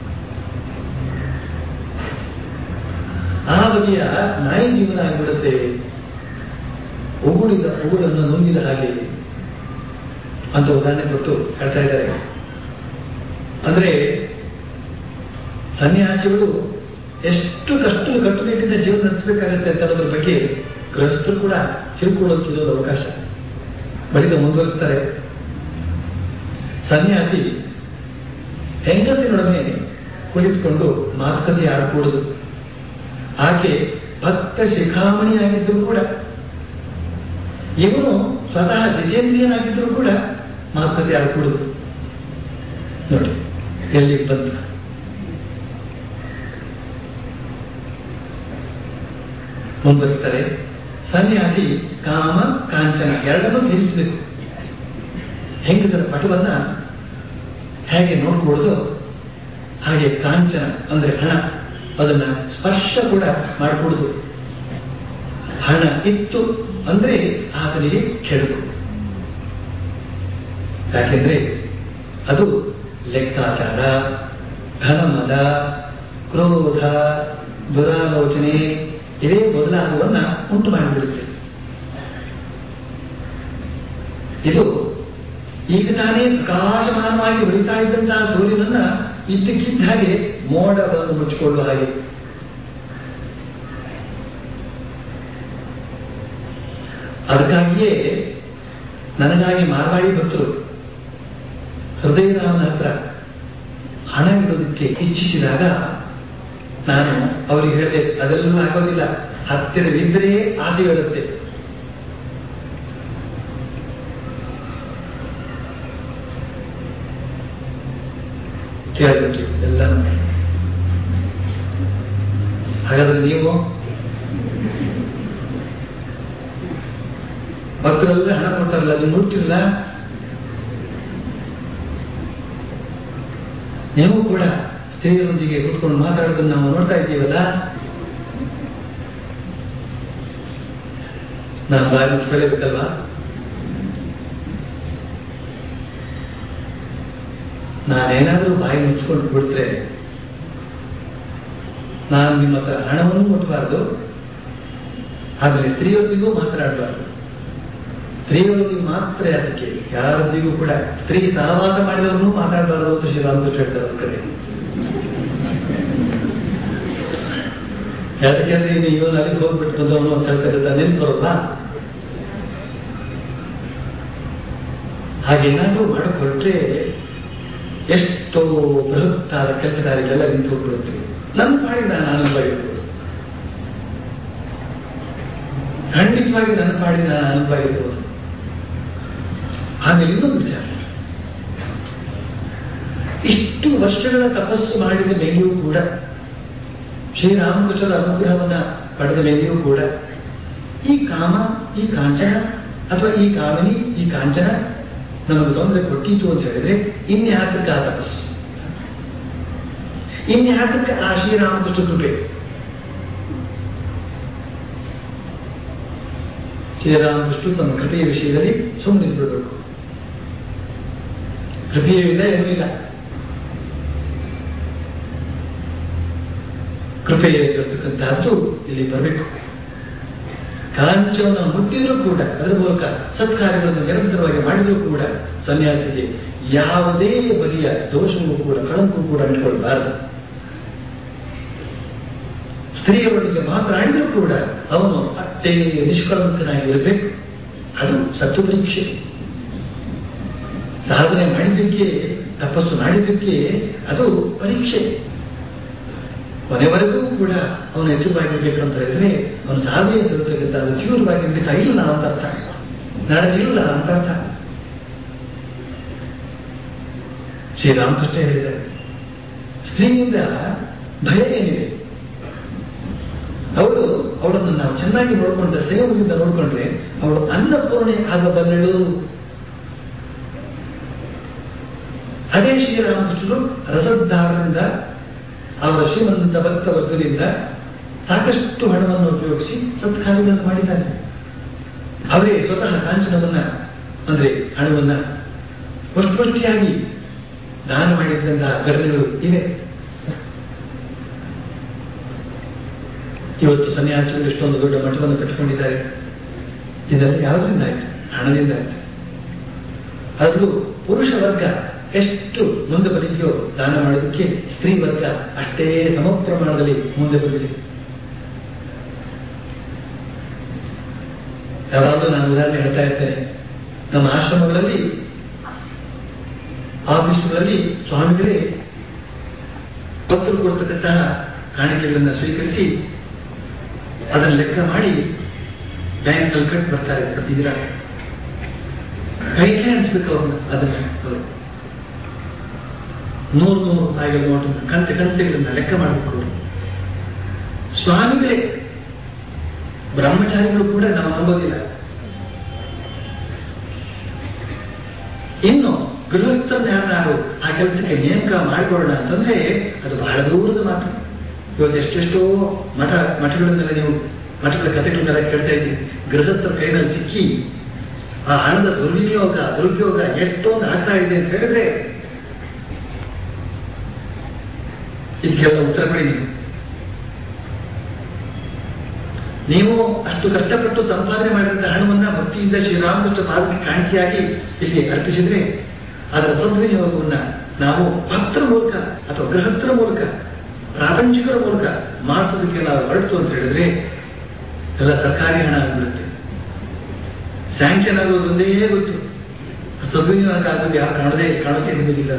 ಆ ಬಗೆಯ ನಾಯಿ ಜೀವನ ಆಗಿಬಿಡುತ್ತೆ ಉಗುಳಿದ ಉಗುಳನ್ನು ನುಂಗಿದ ಹಾಗೆ ಅಂತ ಉದಾಹರಣೆ ಕೊಟ್ಟು ಹೇಳ್ತಾ ಇದ್ದಾರೆ ಅಂದ್ರೆ ಸನ್ಯಾಸಿಗಳು ಎಷ್ಟು ಕಷ್ಟ ಕಟ್ಟುನಿಟ್ಟಿನ ಜೀವನ ನಡೆಸಬೇಕಾಗತ್ತೆ ಅಂತ ಅನ್ನೋದ್ರ ಬಗ್ಗೆ ಗೃಹಸ್ಥರು ಕೂಡ ತಿಳ್ಕೊಳ್ಳೋದು ಅವಕಾಶ ಬಳಿಕ ಮುಂದುವರಿಸ್ತಾರೆ ಸನ್ಯಾಸಿ ಹೆಂಗಸಿನೊಡನೆ ಕುಳಿತುಕೊಂಡು ಮಾತುಕತೆ ಆಡಕೂಡದು ಆಕೆ ಭಕ್ತ ಶಿಖಾಮಣಿಯಾಗಿದ್ದರೂ ಕೂಡ ಇವನು ಸ್ವತಃ ಜಿತೇಂದ್ರಿಯನಾಗಿದ್ದರೂ ಕೂಡ ಮಾತುಕತೆ ಆಡಕೂಡದು ನೋಡಿ ಎಲ್ಲಿ ಬಂತು ಮುಂದುವರಿಸ್ತಾರೆ ಸನ್ಯಾಸಿ ಕಾಮ ಕಾಂಚನ ಎರಡನ್ನೂ ತ್ಯಜಿಸಬೇಕು ಹೆಂಗಸರ ಪಟವನ್ನ ಹೇಗೆ ನೋಡ್ಕೊಳ್ಳೋದು ಹಾಗೆ ಕಾಂಚನ ಅಂದ್ರೆ ಹಣ ಅದನ್ನ ಸ್ಪರ್ಶ ಕೂಡ ಮಾಡಿಕೊಡುದು ಹಣ ಇತ್ತು ಅಂದ್ರೆ ಆತನಿಗೆ ಕೆಡುಕು ಯಾಕೆಂದ್ರೆ ಅದು ಲೆಕ್ಕಾಚಾರ ಘನಮದ ಕ್ರೋಧ ದುರಾಲೋಚನೆ ಇವೇ ಬದಲಾಗುವನ್ನ ಉಂಟು ಮಾಡಿಬಿಡುತ್ತೆ ಇದು ಈಗ ತಾನೇ ಪ್ರಕಾಶಮಾನವಾಗಿ ಹೊಳಿತಾ ಇದ್ದಂತಹ ಸೂರ್ಯನನ್ನ ಇದ್ದಕ್ಕಿದ್ದ ಹಾಗೆ ಮೋಡ ಬಂದು ಮುಚ್ಚಿಕೊಳ್ಳುವ ಹಾಗೆ ಅದಕ್ಕಾಗಿಯೇ ನನಗಾಗಿ ಮಾರ್ವಾಡಿ ಭಕ್ತರು ಹೃದಯರಾಮನ ಹತ್ರ ಹಣ ಇಡೋದಕ್ಕೆ ಇಚ್ಛಿಸಿದಾಗ ನಾನು ಅವರಿಗೆ ಹೇಳಿದೆ ಅದೆಲ್ಲೂ ಆಗೋದಿಲ್ಲ ಹತ್ತಿರವಿದ್ದರೆ ಆಸೆ ಇಡುತ್ತೆ ಕೇಳಿಬಿಟ್ರಿ ಎಲ್ಲ ಹಾಗಾದ್ರೆ ನೀವು ಭಕ್ತರೆಲ್ಲ ಹಣ ಕೊಡ್ತಾರಲ್ಲ ನೀವು ನೋಡ್ತಿರಲ್ಲ ನೀವು ಕೂಡ ಸ್ತ್ರೀಯರೊಂದಿಗೆ ಕೂತ್ಕೊಂಡು ಮಾತಾಡೋದನ್ನ ನಾವು ನೋಡ್ತಾ ಇದ್ದೀವಲ್ಲ ನಾನು ಬಾರಿ ಮುಚ್ಕೊಳ್ಳೇಬೇಕಲ್ವಾ ನಾನೇನಾದ್ರೂ ಬಾಯಿ ಮುಚ್ಕೊಂಡು ಬಿಟ್ರೆ ನಾನು ನಿಮ್ಮ ಹತ್ರ ಹಣವನ್ನು ಮುಟ್ಟಬಾರ್ದು ಆದರೆ ಸ್ತ್ರೀಯೊಂದಿಗೂ ಮಾತನಾಡಬಾರ್ದು ಸ್ತ್ರೀಯೊಂದಿಗೆ ಮಾತ್ರ ಅದಕ್ಕೆ ಯಾರೊಂದಿಗೂ ಕೂಡ ಸ್ತ್ರೀ ಸಹವಾಸ ಮಾಡಿದವರನ್ನು ಮಾತಾಡಬಾರದು ಅಂತ ಶ್ರೀರಾಮಕೃಷ್ಣ ಹೇಳ್ತಾರೆ ಅವ್ರ ಕಡೆ ಯಾಕೆಂದ್ರೆ ನೀನು ಇವನು ಅಲ್ಲಿಗೆ ಹೋಗ್ಬಿಟ್ಟು ಬಂದವನು ಅಂತ ಹೇಳ್ತಾರೆ ನೆನ್ಪು ಬರೋಲ್ಲ ಹಾಗೇನಾದ್ರೂ ಮಾಡಕ್ ಹೊರಟ್ರೆ ಎಷ್ಟೋ ಬೃಹತ್ತಾದ ಕೆಲಸ ಕಾರ್ಯಗಳೆಲ್ಲ ನಿಂತು ಹೋಗ್ಬಿಡುತ್ತೆ ನನ್ನ ಪಾಡಿಗೆ ನಾನು ಆನಂದವಾಗಿರ್ಬೋದು ಖಂಡಿತವಾಗಿ ನನ್ನ ಪಾಡಿಗೆ ನಾನು ಆನಂದವಾಗಿರ್ಬೋದು ಆಮೇಲೆ ಇನ್ನೊಂದು ವಿಚಾರ ಇಷ್ಟು ವರ್ಷಗಳ ತಪಸ್ಸು ಮಾಡಿದ ಮೇಲೆಯೂ ಕೂಡ ಶ್ರೀರಾಮಕೃಷ್ಣರ ಅನುಗ್ರಹವನ್ನ ಪಡೆದ ಮೇಲೆಯೂ ಕೂಡ ಈ ಕಾಮ ಈ ಕಾಂಚನ ಅಥವಾ ಈ ಕಾಮಿನಿ ಈ ಕಾಂಚನ ನಮಗೆ ತೊಂದರೆ ಕೊಟ್ಟಿತು ಅಂತ ಹೇಳಿದ್ರೆ ಇನ್ಯಾತಕ್ಕೆ ಆ ತಪಸ್ಸು ಇನ್ಯಾತಕ್ಕೆ ಆ ಶ್ರೀರಾಮಕೃಷ್ಣ ಕೃಪೆ ಶ್ರೀರಾಮಕೃಷ್ಣ ತಮ್ಮ ಕೃಪೆಯ ವಿಷಯದಲ್ಲಿ ಸುಮ್ಮನೆ ಬಿಡಬೇಕು ಕೃಪೆಯೂ ಇಲ್ಲ ಏನೂ ಇಲ್ಲ ಕೃಪೆಯಲ್ಲಿರತಕ್ಕಂತಹದ್ದು ಇಲ್ಲಿ ಬರಬೇಕು ಕಾಂಚವನ್ನು ಮುಟ್ಟಿದ್ರೂ ಕೂಡ ಅದರ ಮೂಲಕ ಸತ್ಕಾರ್ಯಗಳನ್ನು ನಿರಂತರವಾಗಿ ಮಾಡಿದ್ರೂ ಕೂಡ ಸನ್ಯಾಸಿಗೆ ಯಾವುದೇ ಬಗೆಯ ದೋಷವೂ ಕೂಡ ಕಳಂಕು ಕೂಡ ಅಂಟ್ಕೊಳ್ಬಾರದು ಸ್ತ್ರೀಯರೊಂದಿಗೆ ಮಾತನಾಡಿದರೂ ಕೂಡ ಅವನು ಅಷ್ಟೇ ನಿಷ್ಕಳಂಕನಾಗಿರಬೇಕು ಅದು ಸತ್ತು ಪರೀಕ್ಷೆ ಸಾಧನೆ ಮಾಡಿದ್ದಕ್ಕೆ ತಪಸ್ಸು ಮಾಡಿದ್ದಕ್ಕೆ ಅದು ಪರೀಕ್ಷೆ ಕೊನೆವರೆಗೂ ಕೂಡ ಅವನು ಎಚ್ಚರವಾಗಿರ್ಬೇಕು ಅಂತ ಹೇಳಿದ್ರೆ ಅವನು ಸಾಧನೆ ತಿರುತ್ತಕ್ಕಂಥ ಅದು ತೀವ್ರವಾಗಿರ್ಬೇಕಾಗಿಲ್ಲ ಅಂತ ಅರ್ಥ ನಡೆದಿಲ್ಲ ಅಂತ ಅರ್ಥ ಶ್ರೀರಾಮಕೃಷ್ಣ ಹೇಳಿದ್ದಾರೆ ಸ್ತ್ರೀಯಿಂದ ಭಯ ಏನಿದೆ ಅವಳು ಅವಳನ್ನು ನಾವು ಚೆನ್ನಾಗಿ ನೋಡಿಕೊಂಡ್ರೆ ಸೇವದಿಂದ ನೋಡಿಕೊಂಡ್ರೆ ಅವಳು ಅನ್ನಪೂರ್ಣೆ ಆಗಬಲ್ಲಳು ಅದೇ ಶ್ರೀರಾಮಕೃಷ್ಣರು ರಸೋದ್ಧಾರದಿಂದ ಅವರ ಶ್ರೀಮಂತ ಭಕ್ತ ವರ್ಗದಿಂದ ಸಾಕಷ್ಟು ಹಣವನ್ನು ಉಪಯೋಗಿಸಿ ಸತ್ಕಾರ್ಯಗಳನ್ನು ಮಾಡಿದ್ದಾರೆ ಅವರೇ ಸ್ವತಃ ಕಾಂಚನವನ್ನ ಅಂದ್ರೆ ಹಣವನ್ನ ಪುಷ್ಪಷ್ಟಿಯಾಗಿ ದಾನ ಮಾಡಿದಂತಹ ಘಟನೆಗಳು ಇವೆ ಇವತ್ತು ಸನ್ಯಾಸಿಗಳು ಎಷ್ಟೊಂದು ದೊಡ್ಡ ಮಠವನ್ನು ಕಟ್ಟಿಕೊಂಡಿದ್ದಾರೆ ಇದೆಲ್ಲ ಯಾವುದರಿಂದ ಆಯ್ತು ಹಣದಿಂದ ಆಯ್ತು ಅದರಲ್ಲೂ ಪುರುಷ ವರ್ಗ ಎಷ್ಟು ಮುಂದೆ ಬರಲಿದೆಯೋ ದಾನ ಮಾಡೋದಕ್ಕೆ ಸ್ತ್ರೀ ವರ್ಗ ಅಷ್ಟೇ ಸಮ ಪ್ರಮಾಣದಲ್ಲಿ ಮುಂದೆ ಬರಲಿದೆ ಯಾವಾಗಲೂ ನಾನು ಉದಾಹರಣೆ ಹೇಳ್ತಾ ಇರ್ತೇನೆ ನಮ್ಮ ಆಶ್ರಮಗಳಲ್ಲಿ ಆಫೀಸುಗಳಲ್ಲಿ ಸ್ವಾಮಿಗಳೇ ಭಕ್ತರು ಕೊಡ್ತಕ್ಕಂತಹ ಕಾಣಿಕೆಗಳನ್ನು ಸ್ವೀಕರಿಸಿ ಅದನ್ನು ಲೆಕ್ಕ ಮಾಡಿ ಬ್ಯಾಂಕ್ನಲ್ಲಿ ಕಟ್ ಬರ್ತಾರೆ ಪ್ರತಿ ದಿನ ಕೈಗೆ ಅನ್ಸ್ಬೇಕು ಅವ್ರನ್ನ ಅದನ್ನ ಅವರು ನೂರು ನೂರು ರೂಪಾಯಿಗಳ ನೋಟನ್ನು ಕಂತೆ ಕಂತೆಗಳನ್ನ ಲೆಕ್ಕ ಮಾಡಬೇಕು ಅವರು ಸ್ವಾಮಿಗಳೇ ಬ್ರಹ್ಮಚಾರಿಗಳು ಕೂಡ ನಾವು ನಂಬೋದಿಲ್ಲ ಇನ್ನು ಗೃಹಸ್ಥರನ್ನ ಯಾರು ಆ ಕೆಲಸಕ್ಕೆ ನೇಮಕ ಮಾಡಿಕೊಳ್ಳೋಣ ಅಂತಂದ್ರೆ ಅದು ಬಹಳ ದೂರದ ಮಾತು ಇವತ್ತು ಎಷ್ಟೆಷ್ಟೋ ಮಠ ಮಠಗಳನ್ನೆಲ್ಲ ನೀವು ಮಠಗಳ ಕಥೆಗಳನ್ನೆಲ್ಲ ಕೇಳ್ತಾ ಇದ್ದೀವಿ ಗೃಹಸ್ಥರ ಕೈನಲ್ಲಿ ಸಿಕ್ಕಿ ಆ ಹಣದ ದುರ್ವಿನಿಯೋಗ ದುರುಪಯೋಗ ಎಷ್ಟೊಂದು ಆಗ್ತಾ ಇದೆ ಅಂತ ಹೇಳಿದ್ರೆ ಇದಕ್ಕೆಲ್ಲ ಉತ್ತರ ಕೊಡಿ ನೀವು ನೀವು ಅಷ್ಟು ಕಷ್ಟಪಟ್ಟು ಸಂಪಾದನೆ ಮಾಡಿದಂತ ಹಣವನ್ನ ಭಕ್ತಿಯಿಂದ ಶ್ರೀರಾಮಕೃಷ್ಣ ಪಾದಕ್ಕೆ ಕಾಣಿಕೆಯಾಗಿ ಇಲ್ಲಿ ಅರ್ಪಿಸಿದ್ರೆ ಅದರ ಸದ್ವಿನಿಯೋಗವನ್ನ ನಾವು ಭಕ್ತರ ಮೂಲಕ ಅಥವಾ ಗೃಹಸ್ಥರ ಮೂಲಕ ಪ್ರಾಪಂಚಿಕರ ಮೂಲಕ ಮಾಡಿಸೋದಕ್ಕೆ ನಾವು ಹೊರಟು ಅಂತ ಹೇಳಿದ್ರೆ ಎಲ್ಲ ಸರ್ಕಾರಿ ಹಣ ಆಗಿಬಿಡುತ್ತೆ ಸ್ಯಾಂಕ್ಷನ್ ಆಗೋದು ಒಂದೇ ಗೊತ್ತು ಸದ್ವಿನಿಯೋಗ ಆಗೋದು ಯಾರು ಕಾಣದೇ ಕಾಣೋಕೆ ಸಿಗುದಿಲ್ಲ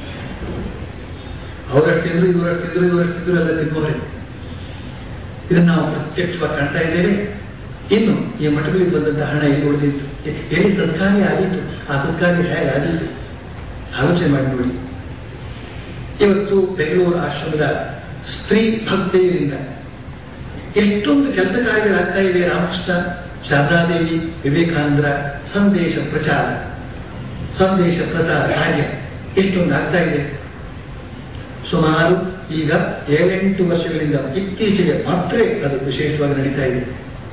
ಅವರಷ್ಟಿದ್ರು ಇವರಷ್ಟಿದ್ರು ಇವರಷ್ಟಿದ್ರು ಎಲ್ಲ ತಿನ್ನೋರೆ ಇದನ್ನು ನಾವು ಪ್ರತ್ಯಕ್ಷವಾಗಿ ಕಾಣ್ತಾ ಇದ್ದೇವೆ ಇನ್ನು ಈ ಮಠಗಳಿಗೆ ಬಂದಂತಹ ಹಣ ಎಲ್ಲಿ ಉಳಿದಿತ್ತು ಎಲ್ಲಿ ಸತ್ಕಾರ್ಯ ಆಗಿತ್ತು ಆ ಸತ್ಕಾರ್ಯ ಹೇಗೆ ಆಗಿತ್ತು ಆಲೋಚನೆ ಮಾಡಿ ನೋಡಿ ಇವತ್ತು ಬೆಂಗಳೂರು ಆಶ್ರಮದ ಸ್ತ್ರೀ ಭಕ್ತೆಯರಿಂದ ಎಷ್ಟೊಂದು ಕೆಲಸ ಕಾರ್ಯಗಳಾಗ್ತಾ ಇವೆ ರಾಮಕೃಷ್ಣ ಶಾರದಾದೇವಿ ವಿವೇಕಾನಂದರ ಸಂದೇಶ ಪ್ರಚಾರ ಸಂದೇಶ ಪ್ರಚಾರ ಕಾರ್ಯ ಎಷ್ಟೊಂದು ಆಗ್ತಾ ಇದೆ ಸುಮಾರು ಈಗ ಏಳೆಂಟು ವರ್ಷಗಳಿಂದ ಇತ್ತೀಚೆಗೆ ಮಾತ್ರ ಅದು ವಿಶೇಷವಾಗಿ ನಡೀತಾ ಇದೆ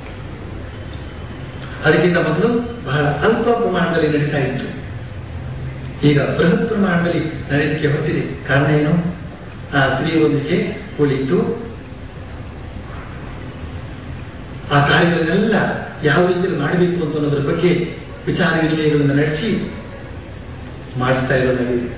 ಅದಕ್ಕಿಂತ ಮೊದಲು ಬಹಳ ಅಲ್ಪ ಪ್ರಮಾಣದಲ್ಲಿ ನಡೀತಾ ಇತ್ತು ಈಗ ಬೃಹತ್ ಪ್ರಮಾಣದಲ್ಲಿ ನಡೆಯಲಿಕ್ಕೆ ಹೊತ್ತಿದೆ ಕಾರಣ ಏನು ಆ ಸ್ತ್ರೀಯೊಂದಿಗೆ ಕುಳಿತು ಆ ಕಾರ್ಯಗಳನ್ನೆಲ್ಲ ಯಾವ ರೀತಿಯಲ್ಲಿ ಮಾಡಬೇಕು ಅಂತ ಅನ್ನೋದ್ರ ಬಗ್ಗೆ ವಿಚಾರ ವಿನಿಮಯಗಳನ್ನು ನಡೆಸಿ ಮಾಡಿಸ್ತಾ ಇರೋದಾಗಿದೆ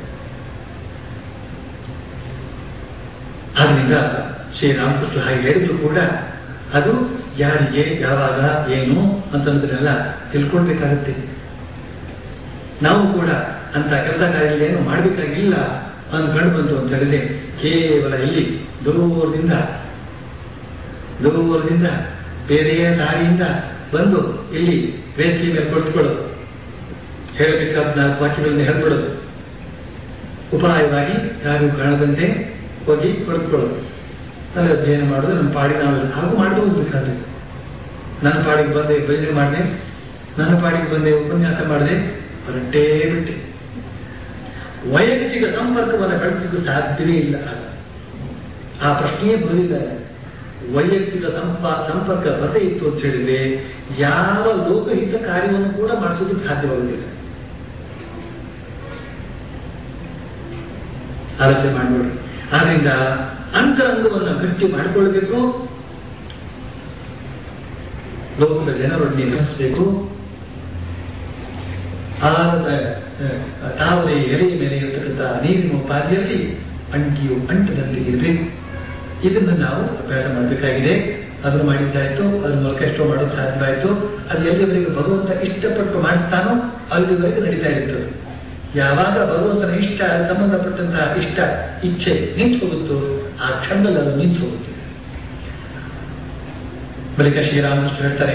ಆದ್ರಿಂದ ಶ್ರೀರಾಮಕೃಷ್ಣ ಹಾಗೆ ಹೇಳಿದ್ರು ಕೂಡ ಅದು ಯಾರಿಗೆ ಯಾವಾಗ ಏನು ಅಂತಂದ್ರೆಲ್ಲ ತಿಳ್ಕೊಳ್ಬೇಕಾಗತ್ತೆ ನಾವು ಕೂಡ ಅಂತ ಕೆಲಸ ಕಾರ್ಯಗಳೇನು ಮಾಡಬೇಕಾಗಿಲ್ಲ ಅಂತ ಕಂಡು ಬಂತು ಅಂತ ಹೇಳಿದ್ರೆ ಕೇವಲ ಇಲ್ಲಿ ದೂರದಿಂದ ದೂರದಿಂದ ಬೇರೆಯ ದಾರಿಯಿಂದ ಬಂದು ಇಲ್ಲಿ ವೇದಿಕೆ ಮೇಲೆ ಕೊಡ್ಕೊಳ್ಳೋದು ಹೇಳಬೇಕಾದ ನಾಲ್ಕು ವಾಕ್ಯಗಳನ್ನು ಹೇಳ್ಬಿಡೋದು ಉಪಾಯವಾಗಿ ಯಾರು ಕಾಣದಂತೆ ಹೋಗಿ ಕೊಡ್ಕೊಳ್ಳೋದು ಅಲ್ಲಿ ಅಧ್ಯಯನ ಮಾಡೋದು ನಮ್ಮ ಪಾಡಿ ನಾವು ಹಾಗೂ ಮಾಡಬಹುದು ಬೇಕಾದ್ರೆ ನನ್ನ ಪಾಡಿಗೆ ಬಂದೆ ಭಜನೆ ಮಾಡಿದೆ ನನ್ನ ಪಾಡಿಗೆ ಬಂದೆ ಉಪನ್ಯಾಸ ಮಾಡಿದೆ ಹೊರಟೇ ಬಿಟ್ಟೆ ವೈಯಕ್ತಿಕ ಸಂಪರ್ಕವನ್ನು ಬೆಳೆಸಲಿಕ್ಕೆ ಸಾಧ್ಯವೇ ಇಲ್ಲ ಆ ಪ್ರಶ್ನೆಯೇ ಬರಲಿಲ್ಲ ವೈಯಕ್ತಿಕ ಸಂಪ ಸಂಪರ್ಕ ಬರದೇ ಇತ್ತು ಅಂತ ಹೇಳಿದ್ರೆ ಯಾವ ಲೋಕಹಿತ ಕಾರ್ಯವನ್ನು ಕೂಡ ಮಾಡಿಸೋದಕ್ಕೆ ಸಾಧ್ಯವಾಗುವುದಿಲ್ಲ ಆಲೋಚನೆ ಮಾಡಿಬಿಡ್ರಿ ಆದ್ರಿಂದ ಅಂತರಂಗವನ್ನು ಗಟ್ಟಿ ಮಾಡಿಕೊಳ್ಬೇಕು ಲೋಕದ ಜನರೊಡನೆ ನೆಲೆಸಬೇಕು ಆದ ತಾವರೆ ಎಲೆಯ ಮೇಲೆ ಇರತಕ್ಕಂಥ ನೀರಿನ ಉಪಾಧಿಯಲ್ಲಿ ಅಂಟಿಯು ಅಂಟದಂತೆ ಇರಬೇಕು ಇದನ್ನು ನಾವು ಅಭ್ಯಾಸ ಮಾಡಬೇಕಾಗಿದೆ ಅದನ್ನು ಮಾಡಿದ್ದಾಯ್ತು ಅದ್ರ ಮೂಲಕ ಎಷ್ಟೋ ಮಾಡೋದು ಸಾಧ್ಯವಾಯಿತು ಅದು ಎಲ್ಲಿವರೆಗೆ ಭಗವಂತ ಇಷ್ಟಪಟ್ಟು ಮಾಡಿಸ್ತಾನೋ ಅಲ್ಲಿವರೆಗೆ ನಡೀತಾ ಇರ್ತದೆ ಯಾವಾಗ ಭಗವಂತನ ಇಷ್ಟ ಸಂಬಂಧಪಟ್ಟಂತಹ ಇಷ್ಟ ಇಚ್ಛೆ ನಿಂತು ಹೋಗುತ್ತೋ ಆ ಕ್ಷಣದಲ್ಲಿ ಅದು ನಿಂತು ಹೋಗುತ್ತೆ ಬಳಿಕ ಶ್ರೀರಾಮಕೃಷ್ಣ ಹೇಳ್ತಾರೆ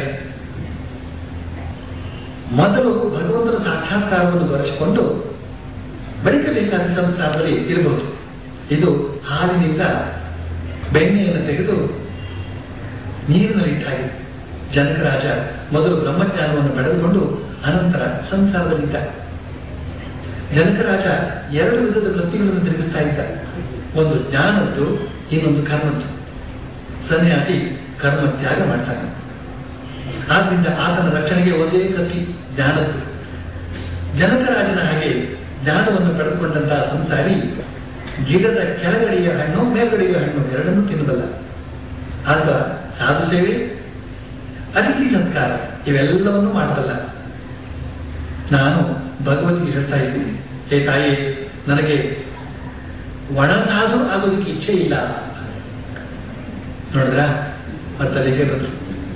ಮೊದಲು ಭಗವಂತನ ಸಾಕ್ಷಾತ್ಕಾರವನ್ನು ಬರೆಸಿಕೊಂಡು ಬಳಿಕ ಬೇಕಾದ ಸಂಸ್ಕಾರದಲ್ಲಿ ಇರಬಹುದು ಇದು ಹಾಲಿನಿಂದ ಬೆಣ್ಣೆಯನ್ನು ತೆಗೆದು ನೀರಿನಲ್ಲಿ ಇಟ್ಟಾಗಿದೆ ಜನಕರಾಜ ಮೊದಲು ಬ್ರಹ್ಮಜ್ಞಾನವನ್ನು ಪಡೆದುಕೊಂಡು ಅನಂತರ ಸಂಸಾರದಲ್ಲಿದ್ದ ಜನಕರಾಜ ಎರಡು ವಿಧದ ವೃತ್ತಿಗಳನ್ನು ತಿರುಗಿಸ್ತಾ ಇದ್ದ ಒಂದು ಜ್ಞಾನದ್ದು ಇನ್ನೊಂದು ಕರ್ಮದ್ದು ಸನ್ಯಾಸಿ ಕರ್ಮ ತ್ಯಾಗ ಮಾಡ್ತಾನೆ ಆದ್ರಿಂದ ಆತನ ರಕ್ಷಣೆಗೆ ಒಂದೇ ಕತ್ತಿ ಜ್ಞಾನದ್ದು ಜನಕರಾಜನ ಹಾಗೆ ಜ್ಞಾನವನ್ನು ಪಡೆದುಕೊಂಡಂತಹ ಸಂಸಾರಿ ಗಿಡದ ಕೆಳಗಡೆಯ ಹಣ್ಣು ಮೇಲ್ಗಡೆಯ ಹಣ್ಣು ಎರಡನ್ನೂ ತಿನ್ನಬಲ್ಲ ಆತ ಸಾಧು ಸೇವೆ ಅತಿಥಿ ಸಂಸ್ಕಾರ ಇವೆಲ್ಲವನ್ನೂ ಮಾಡಬಲ್ಲ ನಾನು ಭಗವದ್ಗೀತೆ ಹೇಳ್ತಾ ಇದ್ದೀನಿ ಹೇ ತಾಯಿ ನನಗೆ ಒಣ ಸಾಧು ಆಗೋದಕ್ಕೆ ಇಚ್ಛೆ ಇಲ್ಲ ನೋಡಿದ್ರ ಮತ್ತಲ್ಲಿಗೆ ಬಂದ್ರು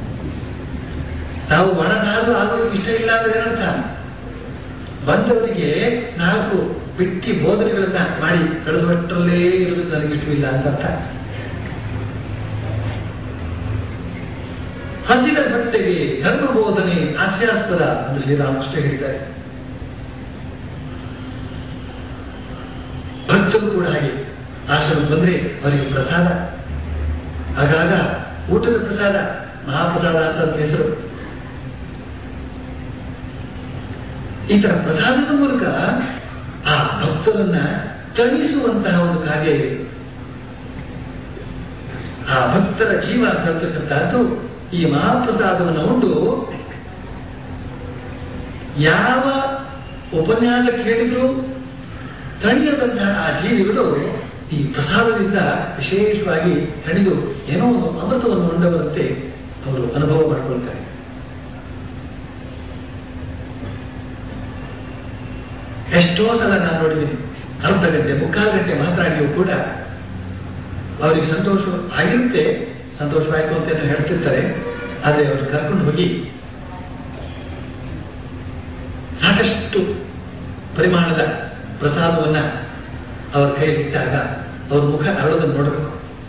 ನಾವು ಒಣ ಸಾಧು ಆಗೋದಕ್ಕೆ ಇಷ್ಟ ಇಲ್ಲ ಅಂದ್ರೆ ಏನಂತ ಬಂದವರಿಗೆ ನಾಲ್ಕು ಬಿಟ್ಟಿ ಬೋಧನೆಗಳನ್ನ ಮಾಡಿ ಕಳೆದುವಷ್ಟರಲ್ಲೇ ಇರೋದಕ್ಕೆ ನನಗೆ ಇಷ್ಟವಿಲ್ಲ ಅಂತ ಅರ್ಥ ಹಸಿದ ಬಟ್ಟೆಗೆ ಧರ್ಮ ಬೋಧನೆ ಹಾಸ್ಯಾಸ್ಪದ ಎಂದು ಶ್ರೀರಾಮಕೃಷ್ಣ ಹೇಳಿದ್ದಾರೆ ಭಕ್ತರು ಕೂಡ ಹಾಗೆ ಆಶ್ರಮ ಬಂದ್ರೆ ಅವರಿಗೆ ಪ್ರಸಾದ ಆಗಾಗ ಊಟದ ಪ್ರಸಾದ ಮಹಾಪ್ರಸಾದ ಅಂತ ಅದಕ್ಕೆ ಹೆಸರು ಈ ತರ ಪ್ರಸಾದದ ಮೂಲಕ ಆ ಭಕ್ತರನ್ನ ತಣಿಸುವಂತಹ ಒಂದು ಕಾರ್ಯ ಇದೆ ಆ ಭಕ್ತರ ಜೀವ ಅಂತ ಹೇಳ್ತಕ್ಕಂಥದ್ದು ಈ ಮಹಾಪ್ರಸಾದವನ್ನು ಉಂಡು ಯಾವ ಉಪನ್ಯಾಸ ಕೇಳಿದ್ರು ತಣಿಯದಂತಹ ಆ ಜೀವಿಗಳು ಈ ಪ್ರಸಾದದಿಂದ ವಿಶೇಷವಾಗಿ ತಣಿದು ಏನೋ ಒಂದು ಅಮೃತವನ್ನು ಉಂಡವರಂತೆ ಅವರು ಅನುಭವ ಮಾಡಿಕೊಳ್ತಾರೆ ಎಷ್ಟೋ ಸಲ ನಾನು ನೋಡಿದ್ದೀನಿ ಅರ್ಧ ಗಂಟೆ ಮುಕ್ಕಾಲು ಗಂಟೆ ಮಾತಾಡಿಯೂ ಕೂಡ ಅವರಿಗೆ ಸಂತೋಷ ಆಗಿರುತ್ತೆ ಸಂತೋಷವಾಯಿತು ಅಂತ ಏನೋ ಹೇಳ್ತಿರ್ತಾರೆ ಆದರೆ ಅವರು ಕರ್ಕೊಂಡು ಹೋಗಿ ಸಾಕಷ್ಟು ಪರಿಮಾಣದ ಪ್ರಸಾದವನ್ನ ಅವರ ಕೈಲಿಟ್ಟಾಗ ಅವ್ರ ಮುಖ ಅರಳೋದನ್ನು ನೋಡಬೇಕು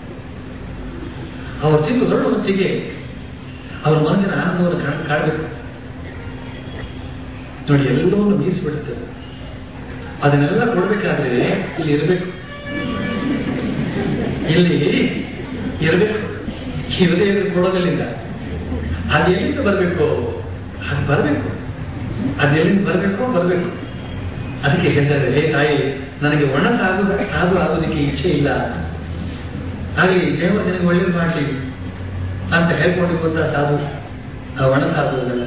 ಅವ್ರು ತಿಂದು ಹೊರಡುವ ಹೊತ್ತಿಗೆ ಅವ್ರ ಮನಸ್ಸಿನ ಆನಂದವನ್ನು ಕಾಣ್- ಕಾಣಬೇಕು ನೋಡಿ ಎಲ್ಲವನ್ನೂ ಮೀರಿಸಿಬಿಡುತ್ತದೆ ಅದನ್ನೆಲ್ಲ ಕೊಡ್ಬೇಕಾದ್ರೆ ಇಲ್ಲಿ ಇರಬೇಕು ಇಲ್ಲಿ ಇರಬೇಕು ಇರದೇ ಇರೋ ಕೊಡೋದಲ್ಲಿಂದ ಅದು ಎಲ್ಲಿಂದ ಬರಬೇಕು ಅದು ಬರಬೇಕು ಅದು ಎಲ್ಲಿಂದ ಬರಬೇಕು ಬರಬೇಕು ಅದಕ್ಕೆ ಹೇಳ್ತಾರೆ ಹೇ ತಾಯಿ ನನಗೆ ಒಣ ಸಾಗು ಸಾಧು ಆಗೋದಕ್ಕೆ ಇಚ್ಛೆ ಇಲ್ಲ ಆಗಲಿ ದೇವರು ನಿನಗೆ ಒಳ್ಳೇದು ಮಾಡಲಿ ಅಂತ ಹೇಳ್ಕೊಂಡಿರುವಂತಹ ಸಾಧು ಆ ಒಣ ಸಾಧು ಅದಲ್ಲ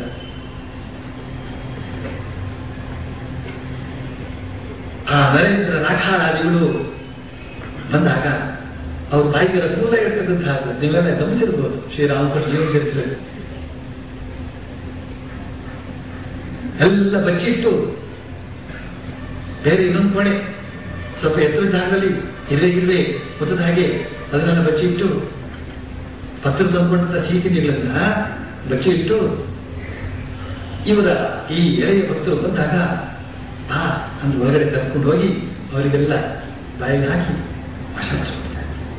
ಆ ನರೇಂದ್ರ ರಾಖಾರಾದಿಗಳು ಬಂದಾಗ ಅವ್ರ ಬಾಯಿಗೆ ರಸಗುಲ್ಲ ಇರ್ತಕ್ಕಂತಹ ನೀವೆಲ್ಲ ಗಮನಿಸಿರ್ಬೋದು ಶ್ರೀರಾಮಕೃಷ್ಣ ಜೀವನ ಚರಿತ್ರೆ ಎಲ್ಲ ಬಚ್ಚಿಟ್ಟು ಬೇರೆ ಇನ್ನೊಂದು ಕೋಣೆ ಸ್ವಲ್ಪ ಎತ್ತರ ಜಾಗದಲ್ಲಿ ಇರೇ ಇರದೆ ಗೊತ್ತದ ಹಾಗೆ ಅದನ್ನೆಲ್ಲ ಬಚ್ಚಿಟ್ಟು ಪತ್ರ ತಂದ್ಕೊಂಡಂತ ಸಿಹಿತಿನಿಗಳನ್ನ ಬಚ್ಚಿಟ್ಟು ಇವರ ಈ ಎಳೆಯ ಭಕ್ತರು ಬಂದಾಗ ಬಾ ಅಂದು ಒಳಗಡೆ ಕರ್ಕೊಂಡು ಹೋಗಿ ಅವರಿಗೆಲ್ಲ ಬಾಯಿಗೆ ಹಾಕಿ ವಶ ಮಾಡಿಸ್ಬಿಡ್ತಾರೆ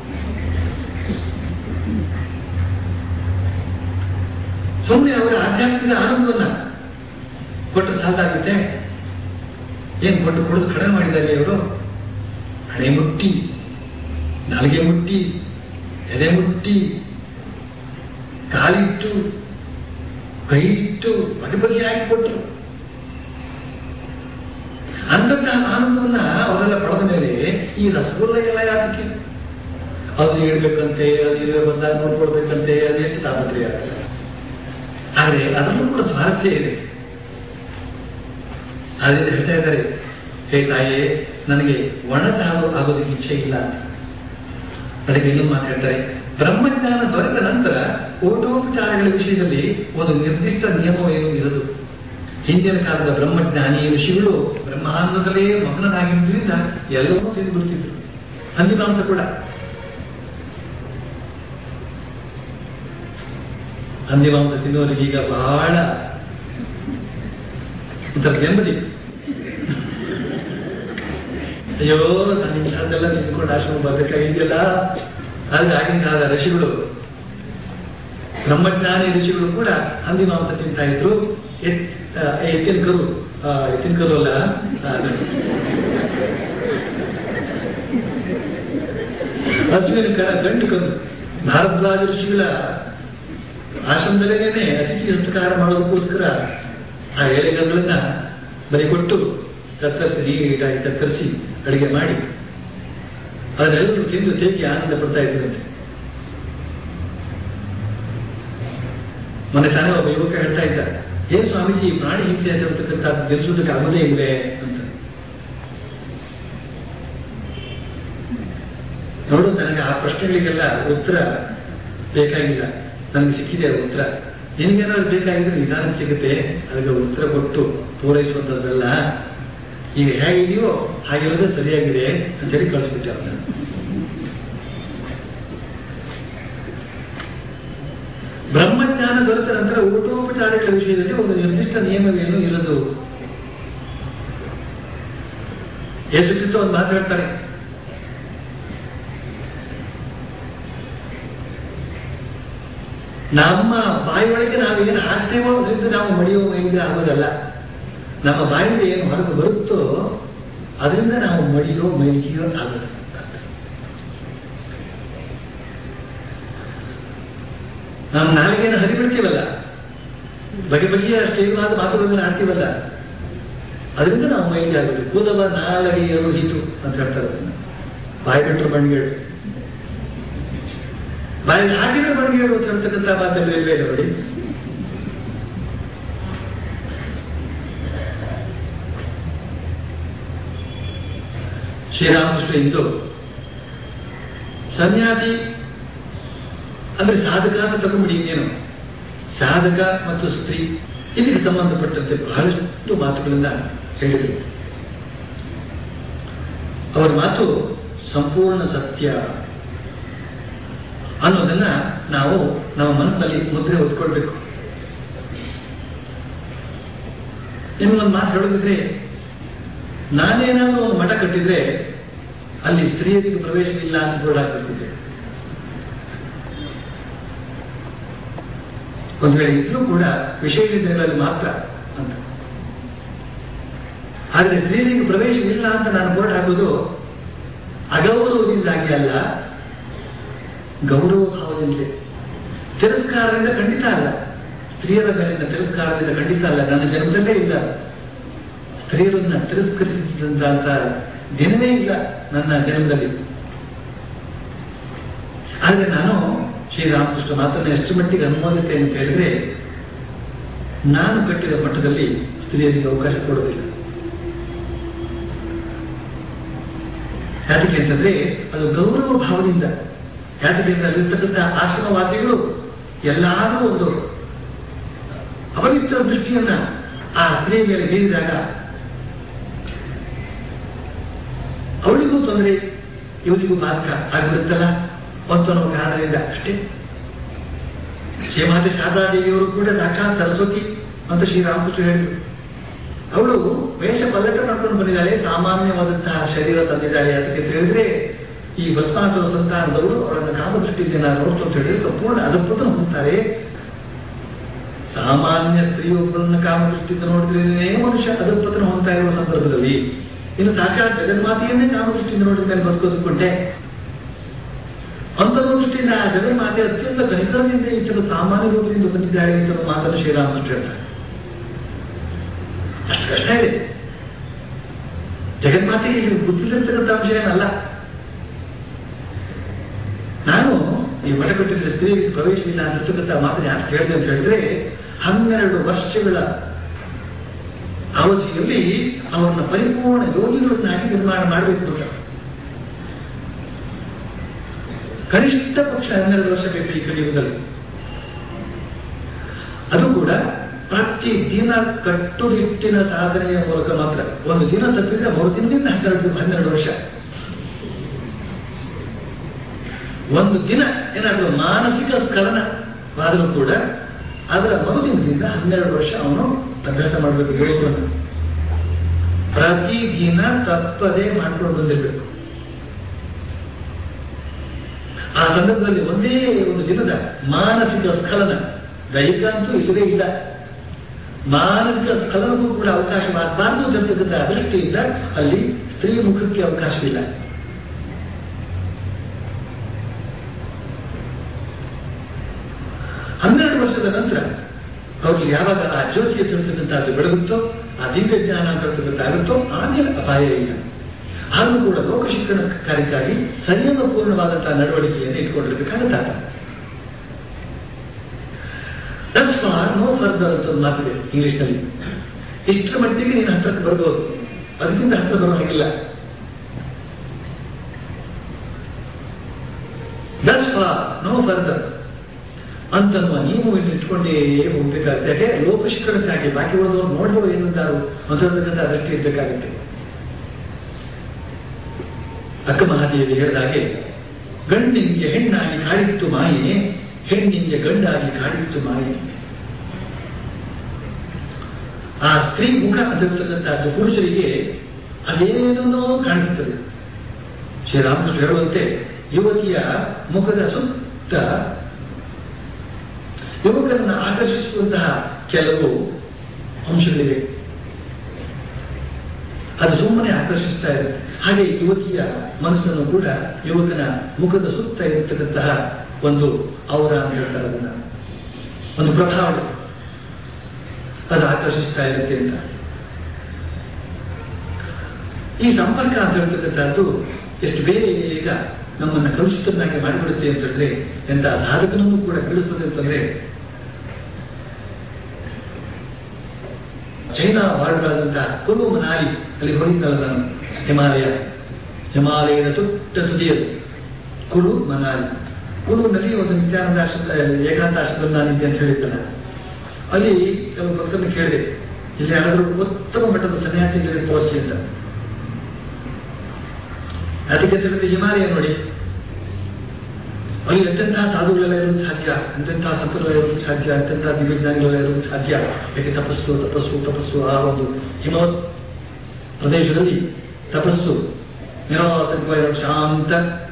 ಸುಮ್ಮನೆ ಅವರ ಆಧ್ಯಾತ್ಮಿಕ ಆನಂದವನ್ನ ಕೊಟ್ಟು ಸಾಕಾಗುತ್ತೆ ಏನ್ ಕೊಟ್ಟು ಕೊಡೋದು ಕಡಿಮೆ ಮಾಡಿದ್ದಾರೆ ಅವರು ಹಣೆ ಮುಟ್ಟಿ ನಾಲಿಗೆ ಮುಟ್ಟಿ ಎದೆ ಮುಟ್ಟಿ ಕಾಲಿಟ್ಟು ಕೈ ಇಟ್ಟು ಬಗೆ ಬಗೆಯಾಗಿ ಕೊಟ್ಟರು ಅಂತಹ ಆನಂದವನ್ನ ಅವರೆಲ್ಲ ಪಡೆದ ಮೇಲೆ ಈ ರಸಗುಲ್ಲ ಎಲ್ಲ ಯಾತಕ್ಕೆ ಅದು ಇಡ್ಬೇಕಂತೆ ಅದು ಇರುವೆ ಬಂದಾಗ ನೋಡ್ಕೊಳ್ಬೇಕಂತೆ ಅದು ಎಷ್ಟು ತಾಪತ್ರೆ ಆಗಲ್ಲ ಆದರೆ ಅದರಲ್ಲೂ ಕೂಡ ಸ್ವಾರಸ್ಯ ಇದೆ ಅದರಿಂದ ಹೇಳ್ತಾ ಇದ್ದಾರೆ ಹೇ ತಾಯೇ ನನಗೆ ಒಣ ಸಾವು ಆಗೋದಕ್ಕೆ ಇಚ್ಛೆ ಇಲ್ಲ ಅಂತ ಅದಕ್ಕೆ ಇನ್ನೊಂದು ಮಾತು ಹೇಳ್ತಾರೆ ಬ್ರಹ್ಮಜ್ಞಾನ ದೊರೆತ ನಂತರ ಊಟೋಪಚಾರಗಳ ವಿಷಯದಲ್ಲಿ ಒಂದು ನಿರ್ದಿಷ್ಟ ನಿಯಮವೇನು ಇರದು ಹಿಂದಿನ ಕಾಲದ ಬ್ರಹ್ಮಜ್ಞಾನಿ ಋಷಿಗಳು ಬ್ರಹ್ಮಾನಂದದಲ್ಲೇ ಮಗ್ನನಾಗಿದ್ದರಿಂದ ಎಲ್ಲವನ್ನೂ ತಿಂದು ಬಿಡ್ತಿದ್ರು ಹಂದಿ ಮಾಂಸ ಕೂಡ ಹಂದಿ ಮಾಂಸ ತಿನ್ನುವವರಿಗೆ ಈಗ ಬಹಳ ಒಂಥರ ನೆಮ್ಮದಿ ಅಯ್ಯೋ ನನಗೆ ಅದೆಲ್ಲ ನಿಂತ್ಕೊಂಡು ಆಶ್ರಮ ಬರ್ಬೇಕಾಗಿದೆಯಲ್ಲ ಆದ್ರೆ ಆಗಿನ ಕಾಲದ ಋಷಿಗಳು ಬ್ರಹ್ಮಜ್ಞಾನಿ ಋಷಿಗಳು ಕೂಡ ಹಂದಿ ಮಾಂಸ ತಿಂತಾ ಇದ್ರು ಎತ್- ಆ, ಎತ್ತಿನ ಕರು ಆ, ಎತ್ತಿನ ಕರು ಅಲ್ಲ ಆ, ಅದು. ಹಸುವಿನ ಕರ ಗಂಟು ಕರು ಭಾರದ್ವಾಜ ಋಷಿಗಳ ಆಶ್ರಮದಲ್ಲೇನೆ ಅತಿಥಿ ಸತ್ಕಾರ ಮಾಡೋದಕ್ಕೋಸ್ಕರ ಆ ಎಲೆಗಳನ್ನ ಬರೀ ಕೊಟ್ಟು ಕತ್ತರಿಸಿ ನೀಟಾಗಿ ಕತ್ತರಿಸಿ ಅಡಿಗೆ ಮಾಡಿ ಅದನ್ನೆಲ್ಲರೂ ತಿಂದು ತೇಗಿ ಆನಂದ ಪಡ್ತಾ ಇದ್ರಂತೆ ಮೊನ್ನೆ ತಾನೇ ಒಬ್ಬ ಯುವಕ ಹೇಳ್ತಾ ಇದ್ದ ಏನ್ ಸ್ವಾಮೀಜಿ ಈ ಪ್ರಾಣಿ ಹಿಂಸೆ ಆಗಿರ್ತಕ್ಕಂಥದ್ದು ಗೆಲ್ಲಿಸೋದಕ್ಕೆ ಆಗೋದೇ ಇಲ್ವೇ ಅಂತ ನೋಡು ನನಗೆ ಆ ಪ್ರಶ್ನೆಗಳಿಗೆಲ್ಲ ಉತ್ತರ ಬೇಕಾಗಿಲ್ಲ ನನಗೆ ಸಿಕ್ಕಿದೆ ಆ ಉತ್ತರ ನಿನಗೇನಾದ್ರು ಬೇಕಾಗಿದ್ರೆ ನಿಧಾನ ಸಿಗುತ್ತೆ ಅದಕ್ಕೆ ಉತ್ತರ ಕೊಟ್ಟು ಪೂರೈಸುವಂಥದ್ದಲ್ಲ ಈಗ ಹೇಗಿದೆಯೋ ಹಾಗಿರೋದೇ ಸರಿಯಾಗಿದೆ ಅಂತೇಳಿ ಕಳಿಸ್ಬಿಟ್ಟೆ ಅವನ್ನ ಬ್ರಹ್ಮಜ್ಞಾನ ದೊರೆತ ನಂತರ ಊಟೋಪಚಾರಗಳ ವಿಷಯದಲ್ಲಿ ಒಂದು ನಿರ್ದಿಷ್ಟ ನಿಯಮವೇನು ಇರದು ಯೇಸು ಕ್ರಿಸ್ತ ಒಂದು ಮಾತು ಹೇಳ್ತಾರೆ ನಮ್ಮ ಬಾಯಿ ಒಳಗೆ ನಾವೇನು ಹಾಕ್ತೇವೋ ಅದರಿಂದ ನಾವು ಮಡಿಯೋ ಮೈಗೆ ಆಗೋದಲ್ಲ ನಮ್ಮ ಬಾಯಿಂದ ಏನು ಹೊರಗೆ ಬರುತ್ತೋ ಅದರಿಂದ ನಾವು ಮಡಿಯೋ ಮೈಲಿಗೆಯೋ ಆಗೋದು ನಾವು ನಾಲಿಗೆಯನ್ನು ಹರಿಬಿಡ್ತೀವಲ್ಲ ಬಗೆ ಬಗೆಯ ಸ್ಟೇಲಾದ ಮಾತುಗಳನ್ನು ಆಡ್ತೀವಲ್ಲ ಅದರಿಂದ ನಾವು ಮೈಲಿಗೆ ಆಗೋದು ಕೂದಲ ನಾಲಗೆಯರು ಹೀತು ಅಂತ ಹೇಳ್ತಾರೆ ಅದನ್ನ ಬಾಯಿ ಬಿಟ್ಟರು ಬಣ್ಣಿಗಳು ಬಾಯಲ್ಲಿ ಹಾಕಿದ್ರೆ ಬಣ್ಣಿಗಳು ಅಂತ ಹೇಳ್ತಕ್ಕಂಥ ಮಾತಲ್ಲಿ ಇಲ್ವೇ ಇಲ್ಲ ನೋಡಿ ಶ್ರೀರಾಮಕೃಷ್ಣ ಇಂದು ಸನ್ಯಾಸಿ ಅಂದ್ರೆ ಸಾಧಕ ಅಂತ ತಗೊಂಬಿಡಿ ಇನ್ನೇನು ಸಾಧಕ ಮತ್ತು ಸ್ತ್ರೀ ಇದಕ್ಕೆ ಸಂಬಂಧಪಟ್ಟಂತೆ ಬಹಳಷ್ಟು ಮಾತುಗಳನ್ನ ಹೇಳಿದರು ಅವರ ಮಾತು ಸಂಪೂರ್ಣ ಸತ್ಯ ಅನ್ನೋದನ್ನ ನಾವು ನಮ್ಮ ಮನಸ್ಸಿನಲ್ಲಿ ಮುದ್ರೆ ಹೊತ್ಕೊಳ್ಬೇಕು ನಿಮ್ಗೊಂದು ಮಾತು ಹೇಳೋದಿದ್ರೆ ನಾನೇನಾದ್ರೂ ಒಂದು ಮಠ ಕಟ್ಟಿದ್ರೆ ಅಲ್ಲಿ ಸ್ತ್ರೀಯರಿಗೆ ಪ್ರವೇಶ ಇಲ್ಲ ಅಂತ ಬೋರ್ಡ್ ಹಾಕ್ಬಿಟ್ಟಿದ್ದೆ ಒಂದು ವೇಳೆ ಇದ್ರೂ ಕೂಡ ವಿಶೇಷ ದಿನಗಳಲ್ಲಿ ಮಾತ್ರ ಅಂತ ಆದರೆ ಸ್ತ್ರೀಯರಿಗೆ ಪ್ರವೇಶ ಇಲ್ಲ ಅಂತ ನಾನು ಬೋರ್ಡ್ ಹಾಕೋದು ಅಗೌರವದಿಂದಾಗಿ ಅಲ್ಲ ಗೌರವ ಭಾವದಿಂದಲೇ ತಿರಸ್ಕಾರದಿಂದ ಖಂಡಿತ ಅಲ್ಲ ಸ್ತ್ರೀಯರ ಮೇಲಿನ ತಿರಸ್ಕಾರದಿಂದ ಖಂಡಿತ ಅಲ್ಲ ನನ್ನ ಜನ್ಮದಲ್ಲೇ ಇಲ್ಲ ಸ್ತ್ರೀಯರನ್ನ ತಿರಸ್ಕರಿಸಿದಂತ ದಿನವೇ ಇಲ್ಲ ನನ್ನ ಜನ್ಮದಲ್ಲಿ ಆದರೆ ನಾನು ಶ್ರೀರಾಮಕೃಷ್ಣ ಮಾತನ್ನು ಎಷ್ಟು ಮಟ್ಟಿಗೆ ಅನುಮೋದಿಸ್ತೇನೆ ಅಂತ ಹೇಳಿದ್ರೆ ನಾನು ಕಟ್ಟಿದ ಮಟ್ಟದಲ್ಲಿ ಸ್ತ್ರೀಯರಿಗೆ ಅವಕಾಶ ಕೊಡೋದಿಲ್ಲ ಯಾತಕ್ಕೆ ಅಂತಂದ್ರೆ ಅದು ಗೌರವ ಭಾವದಿಂದ ಯಾತಕ್ಕೆ ಅಂದ್ರೆ ಅಲ್ಲಿರ್ತಕ್ಕಂಥ ಆಶ್ರಮವಾದಿಗಳು ಎಲ್ಲಾದರೂ ಒಂದು ಅಪವಿತ್ರ ದೃಷ್ಟಿಯನ್ನ ಆ ಸ್ತ್ರೀ ಮೇಲೆ ಬೀರಿದಾಗ ಅವಳಿಗೂ ತೊಂದರೆ ಇವರಿಗೂ ಬಾಧಕ ಆಗಿಬಿಡುತ್ತಲ್ಲ ಒಂದು ಅನ್ನೋ ಕಾರಣದಿಂದ ಅಷ್ಟೇ ಶ್ರೀಮಾತೆ ಶಾರದಾದೇವಿಯವರು ಕೂಡ ಸಾಕ್ಷಾತ್ ಸರಸ್ವತಿ ಅಂತ ಶ್ರೀರಾಮಕೃಷ್ಣ ಹೇಳಿದರು ಅವಳು ವೇಷ ಪಲ್ಲಟ ಮಾಡ್ಕೊಂಡು ಬಂದಿದ್ದಾಳೆ ಸಾಮಾನ್ಯವಾದಂತಹ ಶರೀರ ತಂದಿದ್ದಾಳೆ ಅದಕ್ಕೆ ತಿಳಿದ್ರೆ ಈ ಭಸ್ಮಾಸುರ ಸಂತಾನದವರು ಅವರನ್ನು ಕಾಮದೃಷ್ಟಿಯಿಂದ ನಾನು ನೋಡ್ತು ಅಂತ ಹೇಳಿದ್ರೆ ಸಂಪೂರ್ಣ ಅದಕ್ಕೂ ಹೋಗ್ತಾರೆ ಸಾಮಾನ್ಯ ಸ್ತ್ರೀಯೊಬ್ಬರನ್ನ ಕಾಮದೃಷ್ಟಿಯಿಂದ ನೋಡಿದ್ರೆ ಮನುಷ್ಯ ಅದಪ್ಪತನ ಹೊಂದ್ತಾ ಇರುವ ಸಂದರ್ಭದಲ್ಲಿ ಇನ್ನು ಸಾಕ್ಷಾತ್ ಜಗನ್ಮಾತೆಯನ್ನೇ ಕಾಮದೃಷ್ಟಿಯಿಂದ ನೋಡಿದ ಮೇಲೆ ಬದುಕೋದಕ್ಕೊಂಡೆ ಅಂತ ದೃಷ್ಟಿಯಿಂದ ಆ ಜಗನ್ಮಾತೆ ಅತ್ಯಂತ ಕನಿಕರದಿಂದ ಈತನ ಸಾಮಾನ್ಯ ರೂಪದಿಂದ ಬಂದಿದ್ದಾಳೆ ಅಂತ ಮಾತನ್ನು ಶ್ರೀರಾಮಕೃಷ್ಣ ಹೇಳ್ತಾರೆ ಅಷ್ಟು ಕಷ್ಟ ಇದೆ ಜಗನ್ಮಾತೆಗೆ ಇದು ಗೊತ್ತಿರತಕ್ಕಂಥ ಅಂಶ ಏನಲ್ಲ ನಾನು ಈ ಮಠ ಕಟ್ಟಿದ್ರೆ ಸ್ತ್ರೀ ಪ್ರವೇಶವಿಲ್ಲ ಅನ್ನತಕ್ಕಂಥ ಮಾತನ್ನು ಯಾಕೆ ಕೇಳಿದೆ ಅಂತ ಹೇಳಿದ್ರೆ ಹನ್ನೆರಡು ವರ್ಷಗಳ ಅವಧಿಯಲ್ಲಿ ಅವರನ್ನ ಪರಿಪೂರ್ಣ ಯೋಗಿಗಳನ್ನಾಗಿ ನಿರ್ಮಾಣ ಮಾಡಬೇಕು ಅಂತ ಕನಿಷ್ಠ ಪಕ್ಷ ಹನ್ನೆರಡು ವರ್ಷ ಬೇಕು ಈ ಕಲಿಯುಗದಲ್ಲಿ ಅದು ಕೂಡ ಪ್ರತಿ ದಿನ ಕಟ್ಟುನಿಟ್ಟಿನ ಸಾಧನೆಯ ಮೂಲಕ ಮಾತ್ರ ಒಂದು ದಿನ ತಪ್ಪಿದ್ರೆ ಮೂರು ದಿನದಿಂದ ಹನ್ನೆರಡು ಹನ್ನೆರಡು ವರ್ಷ ಒಂದು ದಿನ ಏನಾದರೂ ಮಾನಸಿಕ ಸ್ಖಲನವಾದರೂ ಕೂಡ ಅದರ ಮರುದಿನದಿಂದ ಹನ್ನೆರಡು ವರ್ಷ ಅವನು ಅಭ್ಯಾಸ ಮಾಡಬೇಕು ಯೋಗವನ್ನು ಪ್ರತಿದಿನ ತಪ್ಪದೇ ಮಾಡ್ಕೊಂಡು ಬಂದಿರಬೇಕು ಆ ಸಂದರ್ಭದಲ್ಲಿ ಒಂದೇ ಒಂದು ದಿನದ ಮಾನಸಿಕ ಸ್ಖಲನ ದೈಹಿಕ ಅಂತೂ ಇಲ್ಲವೇ ಇಲ್ಲ ಮಾನಸಿಕ ಸ್ಖಲನಕ್ಕೂ ಕೂಡ ಅವಕಾಶ ಮಾಡಬಾರ್ದು ಅಂತಕ್ಕಂಥ ದೃಷ್ಟಿಯಿಂದ ಅಲ್ಲಿ ಸ್ತ್ರೀ ಮುಖಕ್ಕೆ ಅವಕಾಶವಿಲ್ಲ ಹನ್ನೆರಡು ವರ್ಷದ ನಂತರ ಅವ್ರಿಗೆ ಯಾವಾಗ ಆ ಜ್ಯೋತಿಯ ತರ್ತಕ್ಕಂಥದ್ದು ಬೆಳಗುತ್ತೋ ಆ ದಿವ್ಯ ಜ್ಞಾನ ತರ್ತಕ್ಕಂಥಾಗುತ್ತೋ ಆಮೇಲೆ ಅಪಾಯ ಇಲ್ಲ ಆದರೂ ಕೂಡ ಲೋಕ ಶಿಕ್ಷಣ ಕಾರ್ಯಕ್ಕಾಗಿ ಸಂಯಮಪೂರ್ಣವಾದಂತಹ ನಡವಳಿಕೆಯನ್ನು ಇಟ್ಕೊಂಡಿರ್ಬೇಕಾಗುತ್ತಾಗ ದಟ್ಸ್ ಫಾರ್ ನೋ ಫರ್ದರ್ ಅಂತ ಒಂದು ಮಾತಿದೆ ಇಂಗ್ಲಿಷ್ನಲ್ಲಿ ಇಷ್ಟರ ಮಟ್ಟಿಗೆ ನೀನು ಹತ್ರಕ್ಕೆ ಬರ್ಬೋದು ಅದಕ್ಕಿಂತ ಹತ್ರ ಬರೋ ಹಾಗಿಲ್ಲ ದಟ್ಸ್ ಫಾರ್ ನೋ ಫರ್ದರ್ ಅಂತನ್ನುವ ನಿಯಮವನ್ನು ಇಟ್ಕೊಂಡೇ ಹೋಗ್ಬೇಕಾಗುತ್ತೆ ಯಾಕೆ ಲೋಕ ಶಿಕ್ಷಣಕ್ಕಾಗಿ ಬಾಕಿ ಉಳಿದವರು ನೋಡಿದವರು ಏನಂತಾರು ಅಂತಕ್ಕಂಥ ದೃಷ್ಟಿ ಇರಬೇಕಾಗುತ್ತೆ ಅಕ್ಕ ಮಹಾದೇವಿ ಹೇಳಿದಾಗೆ ಗಂಡಿನಿಗೆ ಹೆಣ್ಣಾಗಿ ಕಾಡಿತ್ತು ಮಾಯೆ ಹೆಣ್ಣಿಗೆ ಗಂಡಾಗಿ ಕಾಡಿತ್ತು ಮಾಯೆ ಆ ಸ್ತ್ರೀ ಮುಖ ಅಂತಿರ್ತಕ್ಕಂಥದ್ದು ಪುರುಷರಿಗೆ ಅದೇನೋ ಕಾಣಿಸುತ್ತದೆ ಶ್ರೀರಾಮಕೃಷ್ಣ ಹೇಳುವಂತೆ ಯುವತಿಯ ಮುಖದ ಸುತ್ತ ಯುವಕರನ್ನು ಆಕರ್ಷಿಸುವಂತಹ ಕೆಲವು ಅಂಶಗಳಿವೆ ಅದು ಸುಮ್ಮನೆ ಆಕರ್ಷಿಸ್ತಾ ಇದೆ ಹಾಗೆ ಯುವತಿಯ ಮನಸ್ಸನ್ನು ಕೂಡ ಯುವಕನ ಮುಖದ ಸುತ್ತ ಇರತಕ್ಕಂತಹ ಒಂದು ಅವರ ಅಂತ ಹೇಳ್ತಾರೆ ಅದನ್ನ ಒಂದು ಪ್ರಭಾವ ಅದು ಆಕರ್ಷಿಸ್ತಾ ಇರುತ್ತೆ ಅಂತ ಈ ಸಂಪರ್ಕ ಅಂತ ಹೇಳ್ತಕ್ಕಂಥದ್ದು ಎಷ್ಟು ಬೇರೆ ಈಗ ನಮ್ಮನ್ನ ಕಲುಷಿತನಾಗಿ ಮಾಡಿಬಿಡುತ್ತೆ ಅಂತ ಹೇಳಿದ್ರೆ ಎಂತ ಸಾಧಕನನ್ನು ಕೂಡ ಕಳಿಸ್ತದೆ ಅಂತಂದ್ರೆ ಚೈನಾ ವಾರ್ಡ್ಗಳಾದಂತಹ ಕುಲು ಮನಾಲಿ ಅಲ್ಲಿ ಹೋಗಿದ್ದಲ್ಲ ನಾನು ಹಿಮಾಲಯ ಹಿಮಾಲಯದ ತುಟ್ಟ ತುದಿಯದು ಕುಲು ಮನಾಲಿ ಕುಲುನಲ್ಲಿ ಒಂದು ನಿತ್ಯಾನಂದ ಆಶ್ರಮ ಏಕಾಂತ ಆಶ್ರಮದಲ್ಲಿ ನಾನಿದ್ದೆ ಅಂತ ಹೇಳಿದ್ದಲ್ಲ ಅಲ್ಲಿ ಕೆಲವು ಭಕ್ತರನ್ನು ಕೇಳಿದೆ ಇಲ್ಲಿ ಯಾರಾದರೂ ಉತ್ತಮ ಮಟ್ಟದ ಸನ್ಯಾಸಿಗಳಿಗೆ ತೋರಿಸಿ ಅಂತ ಅದಕ್ಕೆ ತಿಳಿದ ಹಿಮಾಲಯ ನೋಡಿ ಅಲ್ಲಿ ಎಂತೆಂತಹ ಸಾಧುಗಳೆಲ್ಲ ಇರೋದು ಸಾಧ್ಯ ಎಂತೆಂತಹ ಸಂತರೆಲ್ಲ ಇರೋದು ಸಾಧ್ಯ ಎಂತೆಂತಹ ದಿವ್ಯಜ್ಞಾನಿಗಳೆಲ್ಲ ಇರೋದು ಸಾಧ್ಯ ಯಾಕೆ ತಪಸ್ಸು ತಪಸ್ಸು ತಪಸ್ಸು ಆ ಒಂದು ಹಿಮವತ್ ಪ್ರದೇಶದಲ್ಲಿ ತಪಸ್ಸು ನಿರಾತಂಕವಾಗಿರೋ ಶಾಂತ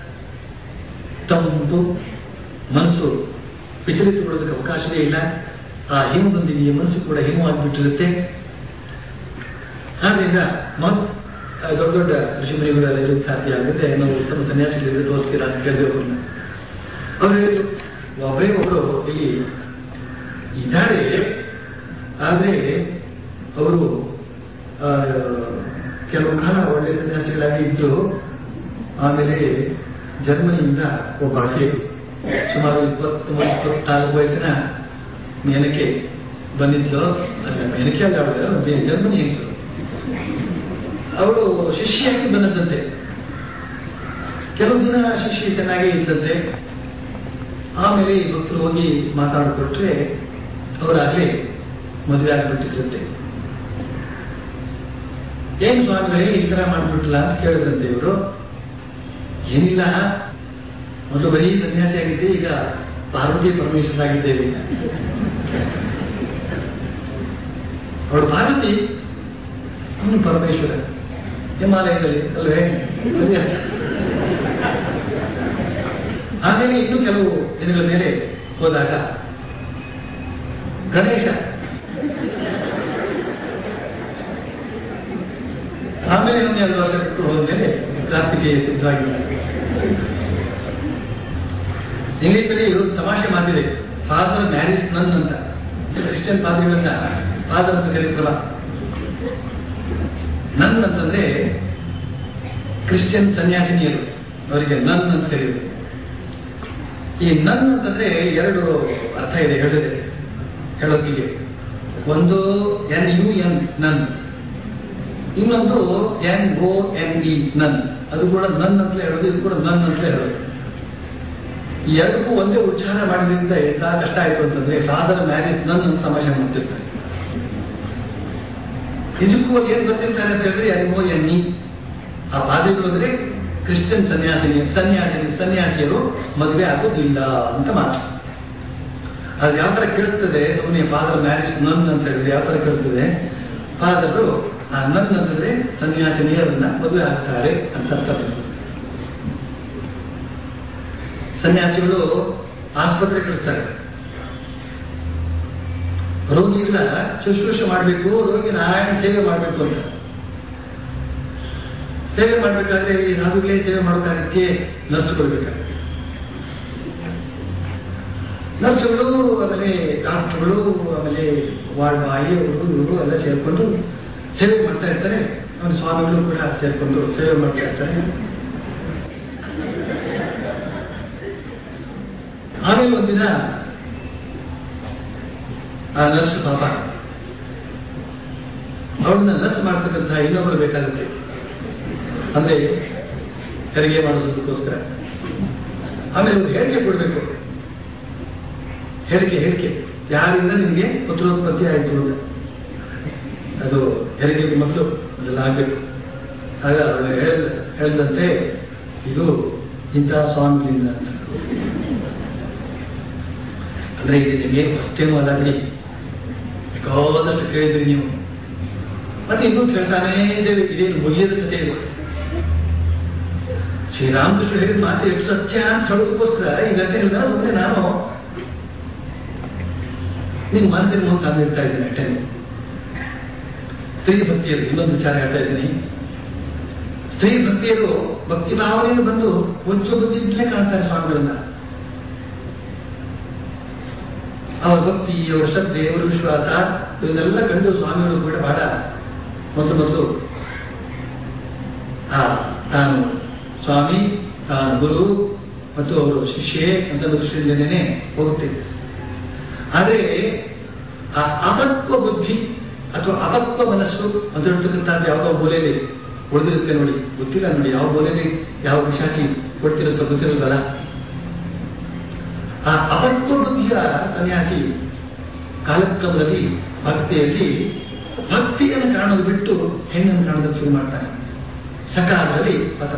ತಂಪು ಮನಸ್ಸು ವಿಚಲಿತಗೊಳ್ಳೋದಕ್ಕೆ ಅವಕಾಶವೇ ಇಲ್ಲ ಆ ಹಿಮದೊಂದಿಗೆ ಈ ಮನಸ್ಸು ಕೂಡ ಹಿಮವಾಗಿಬಿಟ್ಟಿರುತ್ತೆ ಆದ್ರಿಂದ ಮತ್ ದೊಡ್ಡ ದೊಡ್ಡ ಋಷಿಮುನಿಗಳೆಲ್ಲ ಇರೋದು ಸಾಧ್ಯ ಆಗುತ್ತೆ ನಾವು ಉತ್ತಮ ಸನ್ಯಾಸಿಗಳಿಗೆ ತೋರಿಸ್ತೀರಾ ಅಂತ ಕೇಳಿದೆವು ಅವ್ರನ್ನ ಅವ್ರು ಹೇಳಿದ್ರು ಒಬ್ಬರೇ ಒಬ್ಬರು ಇಲ್ಲಿ ಇದ್ದಾರೆ ಆದ್ರೆ ಅವರು ಆ, ಕೆಲವು ಕಾಲ ಒಳ್ಳೆ ಸನ್ಯಾಸಿಗಳಾಗಿ ಇದ್ರು ಆಮೇಲೆ ಜರ್ಮನಿಯಿಂದ ಒಬ್ಬ ಹಳ್ಳಿ ಸುಮಾರು ಇಪ್ಪತ್ತು ಇಪ್ಪತ್ನಾಲ್ಕು ವಯಸ್ಸಿನ ಮೇನಕ್ಕೆ ಬಂದಿದ್ದು ಅಲ್ಲ, ಮೇನಕ್ಕೆ ಅಲ್ಲ ಅವಳು ಬೇ- ಜರ್ಮನಿ ಹೆಂಗಸು ಅವಳು ಶಿಷ್ಯಾಗಿ ಬಂದದಂತೆ ಕೆಲವು ದಿನ ಶಿಷ್ಯ ಚೆನ್ನಾಗೇ ಇದ್ದಂತೆ ಆಮೇಲೆ ಈ ಭಕ್ತರು ಹೋಗಿ ಮಾತಾಡಿಕೊಟ್ರೆ ಅವರಾಗಲೇ ಮದುವೆ ಆಗ್ಬಿಟ್ಟಿರುತ್ತೆ ಏನ್ ಸ್ವಾಮಿಗಳೇ ಈ ತರ ಮಾಡ್ಬಿಟ್ಲ ಅಂತ ಕೇಳಿದ್ರಂತೆ ಇವರು ಏನಿಲ್ಲ ಮೊದಲು ಬರೀ ಸನ್ಯಾಸಿ ಆಗಿದ್ದೆ ಈಗ ಪಾರ್ವತಿ ಪರಮೇಶ್ವರಾಗಿದ್ದೇವೆ ಅವಳು ಪಾರ್ವತಿ ಅವನು ಪರಮೇಶ್ವರ ಹಿಮಾಲಯದಲ್ಲಿ ಅಲ್ವೇ ಸರಿಯಾ? ಆಮೇಲೆ ಇನ್ನೂ ಕೆಲವು ದಿನಗಳ ಮೇಲೆ ಹೋದಾಗ ಗಣೇಶ ಆಮೇಲೆ ಒಂದು ಎರಡು ವರ್ಷ ಬಿಟ್ಟು ಹೋದ್ಮೇಲೆ ಕಾರ್ತಿಕೇಯ ಸಿದ್ಧವಾಗಿಲ್ಲ ಇಂಗ್ಲಿಷಲ್ಲಿ ಇದು ತಮಾಷೆ ಮಾತಿದೆ ಫಾದರ್ ಮ್ಯಾರೇಜ್ ನನ್ ಅಂತ ಕ್ರಿಶ್ಚಿಯನ್ ಪಾದ್ರಿಗಳನ್ನ ಫಾದರ್ ಅಂತ ಕರೀತಾರಲ್ಲ ನನ್ ಅಂತಂದ್ರೆ ಕ್ರಿಶ್ಚಿಯನ್ ಸನ್ಯಾಸಿನಿಯರು ಅವರಿಗೆ ನನ್ ಅಂತ ಕರೆಯೋದು ಈ ನನ್ ಅಂತಂದ್ರೆ ಎರಡು ಅರ್ಥ ಇದೆ ಹೇಳಿದೆ ಹೇಳೋದಿಗೆ ಒಂದು ಎನ್ ಯು ಎನ್ ನನ್ ಇನ್ನೊಂದು ಎನ್ ಓ ಎನ್ ಇ ನನ್ ಅದು ಕೂಡ ನನ್ ಅಂತಲೇ ಹೇಳೋದು ಇದು ಕೂಡ ನನ್ ಅಂತಲೇ ಹೇಳೋದು ಈ ಎರಡಕ್ಕೂ ಒಂದೇ ಉಚ್ಚಾರ ಮಾಡಿದ್ರಿಂದ ಎಂತ ಕಷ್ಟ ಆಯ್ತು ಅಂತಂದ್ರೆ ಫಾದರ್ ಮ್ಯಾರೇಜ್ ನನ್ ಅಂತ ತಮಾಷೆ ಮಾಡ್ತಿರ್ತಾರೆ ನಿಜಕ್ಕೂ ಅವ್ರು ಏನ್ ಬರ್ತಿರ್ತಾರೆ ಅಂತ ಹೇಳಿದ್ರೆ ಎನ್ ಓ ಎನ್ ಇ ಆ ಪಾದಗಳು ಅಂದ್ರೆ ಕ್ರಿಶ್ಚಿಯನ್ ಸನ್ಯಾಸಿನಿ ಸನ್ಯಾಸಿನಿ ಸನ್ಯಾಸಿಯರು ಮದುವೆ ಆಗೋದಿಲ್ಲ ಅಂತ ಮಾತು ಅದು ಯಾವ ತರ ಕೇಳಿಸ್ತದೆ ಸುಮ್ಮನೆ ಫಾದರ್ ಮ್ಯಾರೇಜ್ ನನ್ ಅಂತ ಹೇಳಿದ್ರೆ ಯಾವ ತರ ಕೇಳಿಸ್ತದೆ ಫಾದರು ಆ ನನ್ ಅಂತಂದ್ರೆ ಸನ್ಯಾಸಿನಿಯರನ್ನ ಮದುವೆ ಆಗ್ತಾರೆ ಅಂತ ಅರ್ಥ ಬರ್ತದೆ. ಸನ್ಯಾಸಿಗಳು ಆಸ್ಪತ್ರೆ ಕಳಿಸ್ತಾರೆ ರೋಗಿಗಳ ಶುಶ್ರೂಷೆ ಮಾಡಬೇಕು ರೋಗಿ ನಾರಾಯಣ ಸೇವೆ ಮಾಡಬೇಕು ಅಂತ ಸೇವೆ ಮಾಡಬೇಕಾದ್ರೆ ಈ ಸಾಧುಗಳೇ ಸೇವೆ ಮಾಡೋದಕ್ಕೆ ನರ್ಸ್ಗಳು ಬೇಕಾಗುತ್ತೆ ನರ್ಸ್ಗಳು ಆಮೇಲೆ ಡಾಕ್ಟರ್ಗಳು ಆಮೇಲೆ ವಾರ್ಡ್ ಬಾಯಿ ಅವರು ಇವರು ಎಲ್ಲ ಸೇರ್ಕೊಂಡು ಸೇವೆ ಮಾಡ್ತಾ ಇರ್ತಾರೆ ಆಮೇಲೆ ಸ್ವಾಮಿಗಳು ಕೂಡ ಸೇರ್ಕೊಂಡು ಸೇವೆ ಮಾಡ್ತಾ ಇರ್ತಾರೆ ಆಮೇಲೆ ಒಂದಿನ ಆ ನರ್ಸ್ ಪಾಪ ಅವಳನ್ನ ನರ್ಸ್ ಮಾಡ್ತಕ್ಕಂತಹ ಇನ್ನೊಬ್ಬರು ಬೇಕಾಗುತ್ತೆ ಅಂದ್ರೆ ಹೆರಿಗೆ ಮಾಡಿಸೋದಕ್ಕೋಸ್ಕರ ಆಮೇಲೆ ಒಂದು ಹೇಳಿಕೆ ಕೊಡಬೇಕು ಹೇಳಿಕೆ ಹೇಳಿಕೆ ಯಾರಿಂದ ನಿಮಗೆ ಪುತ್ರೋತ್ಪತ್ತಿ ಆಯಿತು ಅಂತ ಅದು ಹೆರಿಗೆಗೆ ಮೊದಲು ಅದೆಲ್ಲ ಆಗಬೇಕು ಆಗ ಅವಳು ಹೇಳ್ದ ಹೇಳ್ದಂತೆ ಇದು ಇಂತಹ ಸ್ವಾಮಿಗಳಿಂದ ಅಂತ ಅಂದ್ರೆ ಇದು ನಿಮಗೆ ಅಷ್ಟೇನೂ ಅಲ್ಲ ಬಿಡಿ ಬೇಕಾದಷ್ಟು ಕೇಳಿದ್ರಿ ನೀವು ಮತ್ತೆ ಇನ್ನೂ ಕೇಳ್ತಾನೇ ಇದ್ದೇವೆ ಇದೇನು ಮುಗಿಯದ ಕಥೆ ಇದು ಶ್ರೀರಾಮಕೃಷ್ಣ ಹೇಳಿದ ಮಾತು ಎಷ್ಟು ಸತ್ಯ ಅಂತ ಹೇಳೋದಕ್ಕೋಸ್ಕರ ಈ ಗಂಟೆ ಹೇಳಿದ ಸುಮ್ಮನೆ ನಾನು ನಿಮ್ ಮನಸ್ಸಿನ ಮುಂದೆ ತಂದಿರ್ತಾ ಇದ್ದೀನಿ ಅಷ್ಟೇ ಸ್ತ್ರೀ ಭಕ್ತಿಯರು ಇನ್ನೊಂದು ವಿಚಾರ ಹೇಳ್ತಾ ಇದ್ದೀನಿ ಸ್ತ್ರೀ ಭಕ್ತಿಯರು ಭಕ್ತಿ ಭಾವನೆಯಿಂದ ಬಂದು ಹೊಚ್ಚು ಬುದ್ಧಿಯಿಂದಲೇ ಕಾಣ್ತಾರೆ ಸ್ವಾಮಿಗಳನ್ನ ಅವರ ಭಕ್ತಿ ಅವರ ಶ್ರದ್ಧೆ ಅವರ ವಿಶ್ವಾಸ ಇವನ್ನೆಲ್ಲ ಕಂಡು ಸ್ವಾಮಿಗಳು ಕೂಡ ಬಹಳ ಮೊದಲು ಮೊದಲು ಆ ತಾನು ಸ್ವಾಮಿ ತಾನು ಗುರು ಮತ್ತು ಅವರು ಶಿಷ್ಯೆ ಅಂತ ದೃಷ್ಟಿಯಿಂದಲೇ ಹೋಗುತ್ತಿದ್ದೆ ಆದರೆ ಆ ಅಪಕ್ವ ಬುದ್ಧಿ ಅಥವಾ ಅಪಕ್ವ ಮನಸ್ಸು ಅಂತ ಹೇಳ್ತಕ್ಕಂಥದ್ದು ಯಾವುದೋ ಮೂಲೆಯಲ್ಲಿ ಉಳಿದಿರುತ್ತೆ ನೋಡಿ ಗೊತ್ತಿಲ್ಲ ನೋಡಿ ಯಾವ ಮೂಲೆಯಲ್ಲಿ ಯಾವ ವಿಷಾಚಿ ಕೊಡ್ತಿರುತ್ತೋ ಗೊತ್ತಿರೋದಲ್ಲ ಆ ಅಪಕ್ವ ಬುದ್ಧಿಯ ಸನ್ಯಾಸಿ ಕಾಲಕ್ರಮದಲ್ಲಿ ಭಕ್ತಿಯಲ್ಲಿ ಭಕ್ತಿಯನ್ನು ಕಾಣೋದು ಬಿಟ್ಟು ಹೆಣ್ಣನ್ನು ಕಾಣೋದಕ್ಕೆ ಶುರು ಮಾಡ್ತಾನೆ ಸಕಾಲದಲ್ಲಿ ಪತನ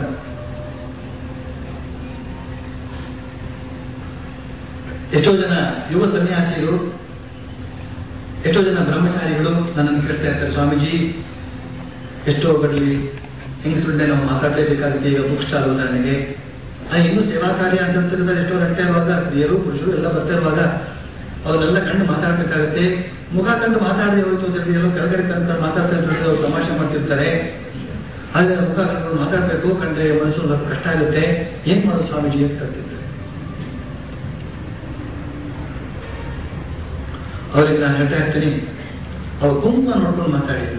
ಎಷ್ಟೋ ಜನ ಯುವ ಸನ್ಯಾಸಿಗಳು ಎಷ್ಟೋ ಜನ ಬ್ರಹ್ಮಚಾರಿಗಳು ನನ್ನನ್ನು ಕೇಳ್ತಾ ಇರ್ತಾರೆ ಸ್ವಾಮೀಜಿ ಎಷ್ಟೋ ಬರಲಿ ಹೆಂಗಸರುಂಡೆ ನಾವು ಮಾತಾಡಲೇಬೇಕಾಗುತ್ತೆ ಈಗ ಬುಕ್ ಸ್ಟಾಲ್ ಉದಾಹರಣೆಗೆ ಆ ಇನ್ನು ಸೇವಾ ಕಾರ್ಯ ಅಂತ ಅಂತಂದ್ರೆ ಎಷ್ಟೋ ನಡ್ತಾ ಇರುವಾಗ ಸ್ತ್ರೀಯರು ಪುರುಷರು ಎಲ್ಲ ಬರ್ತಾ ಇರುವಾಗ ಅವನ್ನೆಲ್ಲ ಕಂಡು ಮಾತಾಡಬೇಕಾಗುತ್ತೆ ಮುಖ ಕಂಡು ಮಾತಾಡದೆ ಹೋಯ್ತು ಅಂತ ಹೇಳಿ ಎಲ್ಲೋ ಕೆಳಗಡೆ ಕಂಡು ಮಾತಾಡ್ತಾ ಇರ್ತಾರೆ ಅವ್ರು ತಮಾಷೆ ಮಾಡ್ತಿರ್ತಾರೆ ಆದ್ರೆ ಮುಖ ಕಂಡು ಮಾತಾಡಬೇಕು ಕಂಡ್ರೆ ಮನಸ್ಸು ಸ್ವಲ್ಪ ಕಷ್ಟ ಆಗುತ್ತೆ ಏನ್ ಮಾಡೋದು ಸ್ವಾಮೀಜಿ ಅಂತ ಕೇಳ್ತಿರ್ತಾರೆ ಅವರಿಗೆ ನಾನು ಹೇಳ್ತಾ ಇರ್ತೀನಿ ಅವ್ರು ಕುಂಕುಮ ನೋಡ್ಕೊಂಡು ಮಾತಾಡಿದ್ರು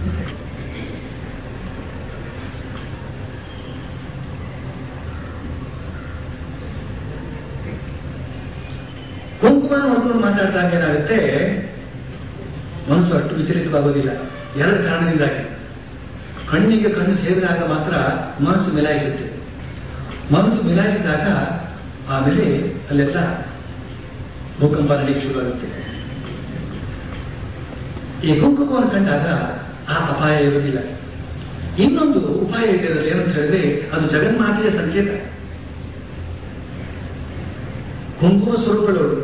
ಕುಂಕುಮ ನೋಡ್ಕೊಂಡು ಮಾತಾಡಿದಾಗ ಏನಾಗುತ್ತೆ ಮನಸ್ಸು ಅಷ್ಟು ವಿಚಲಿತವಾಗೋದಿಲ್ಲ ಎರಡು ಕಾರಣದಿಂದಾಗಿ ಕಣ್ಣಿಗೆ ಕಣ್ಣು ಸೇರಿದಾಗ ಮಾತ್ರ ಮನಸ್ಸು ಮಿಲಾಯಿಸುತ್ತೆ ಮನಸ್ಸು ಮಿಲಾಯಿಸಿದಾಗ ಆಮೇಲೆ ಅಲ್ಲೆಲ್ಲ ಭೂಕಂಪ ನಡೆಯಕ್ಕೆ ಶುರುವಾಗುತ್ತೆ ಈ ಕುಂಕುಮವನ್ನು ಕಂಡಾಗ ಆ ಅಪಾಯ ಇರುವುದಿಲ್ಲ ಇನ್ನೊಂದು ಉಪಾಯ ಇದೆ ಅದರಲ್ಲಿ ಏನಂತ ಹೇಳಿದ್ರೆ ಅದು ಜಗನ್ಮಾತೆಯ ಸಂಕೇತ ಕುಂಕುಮ ಸ್ವರೂಪಗಳು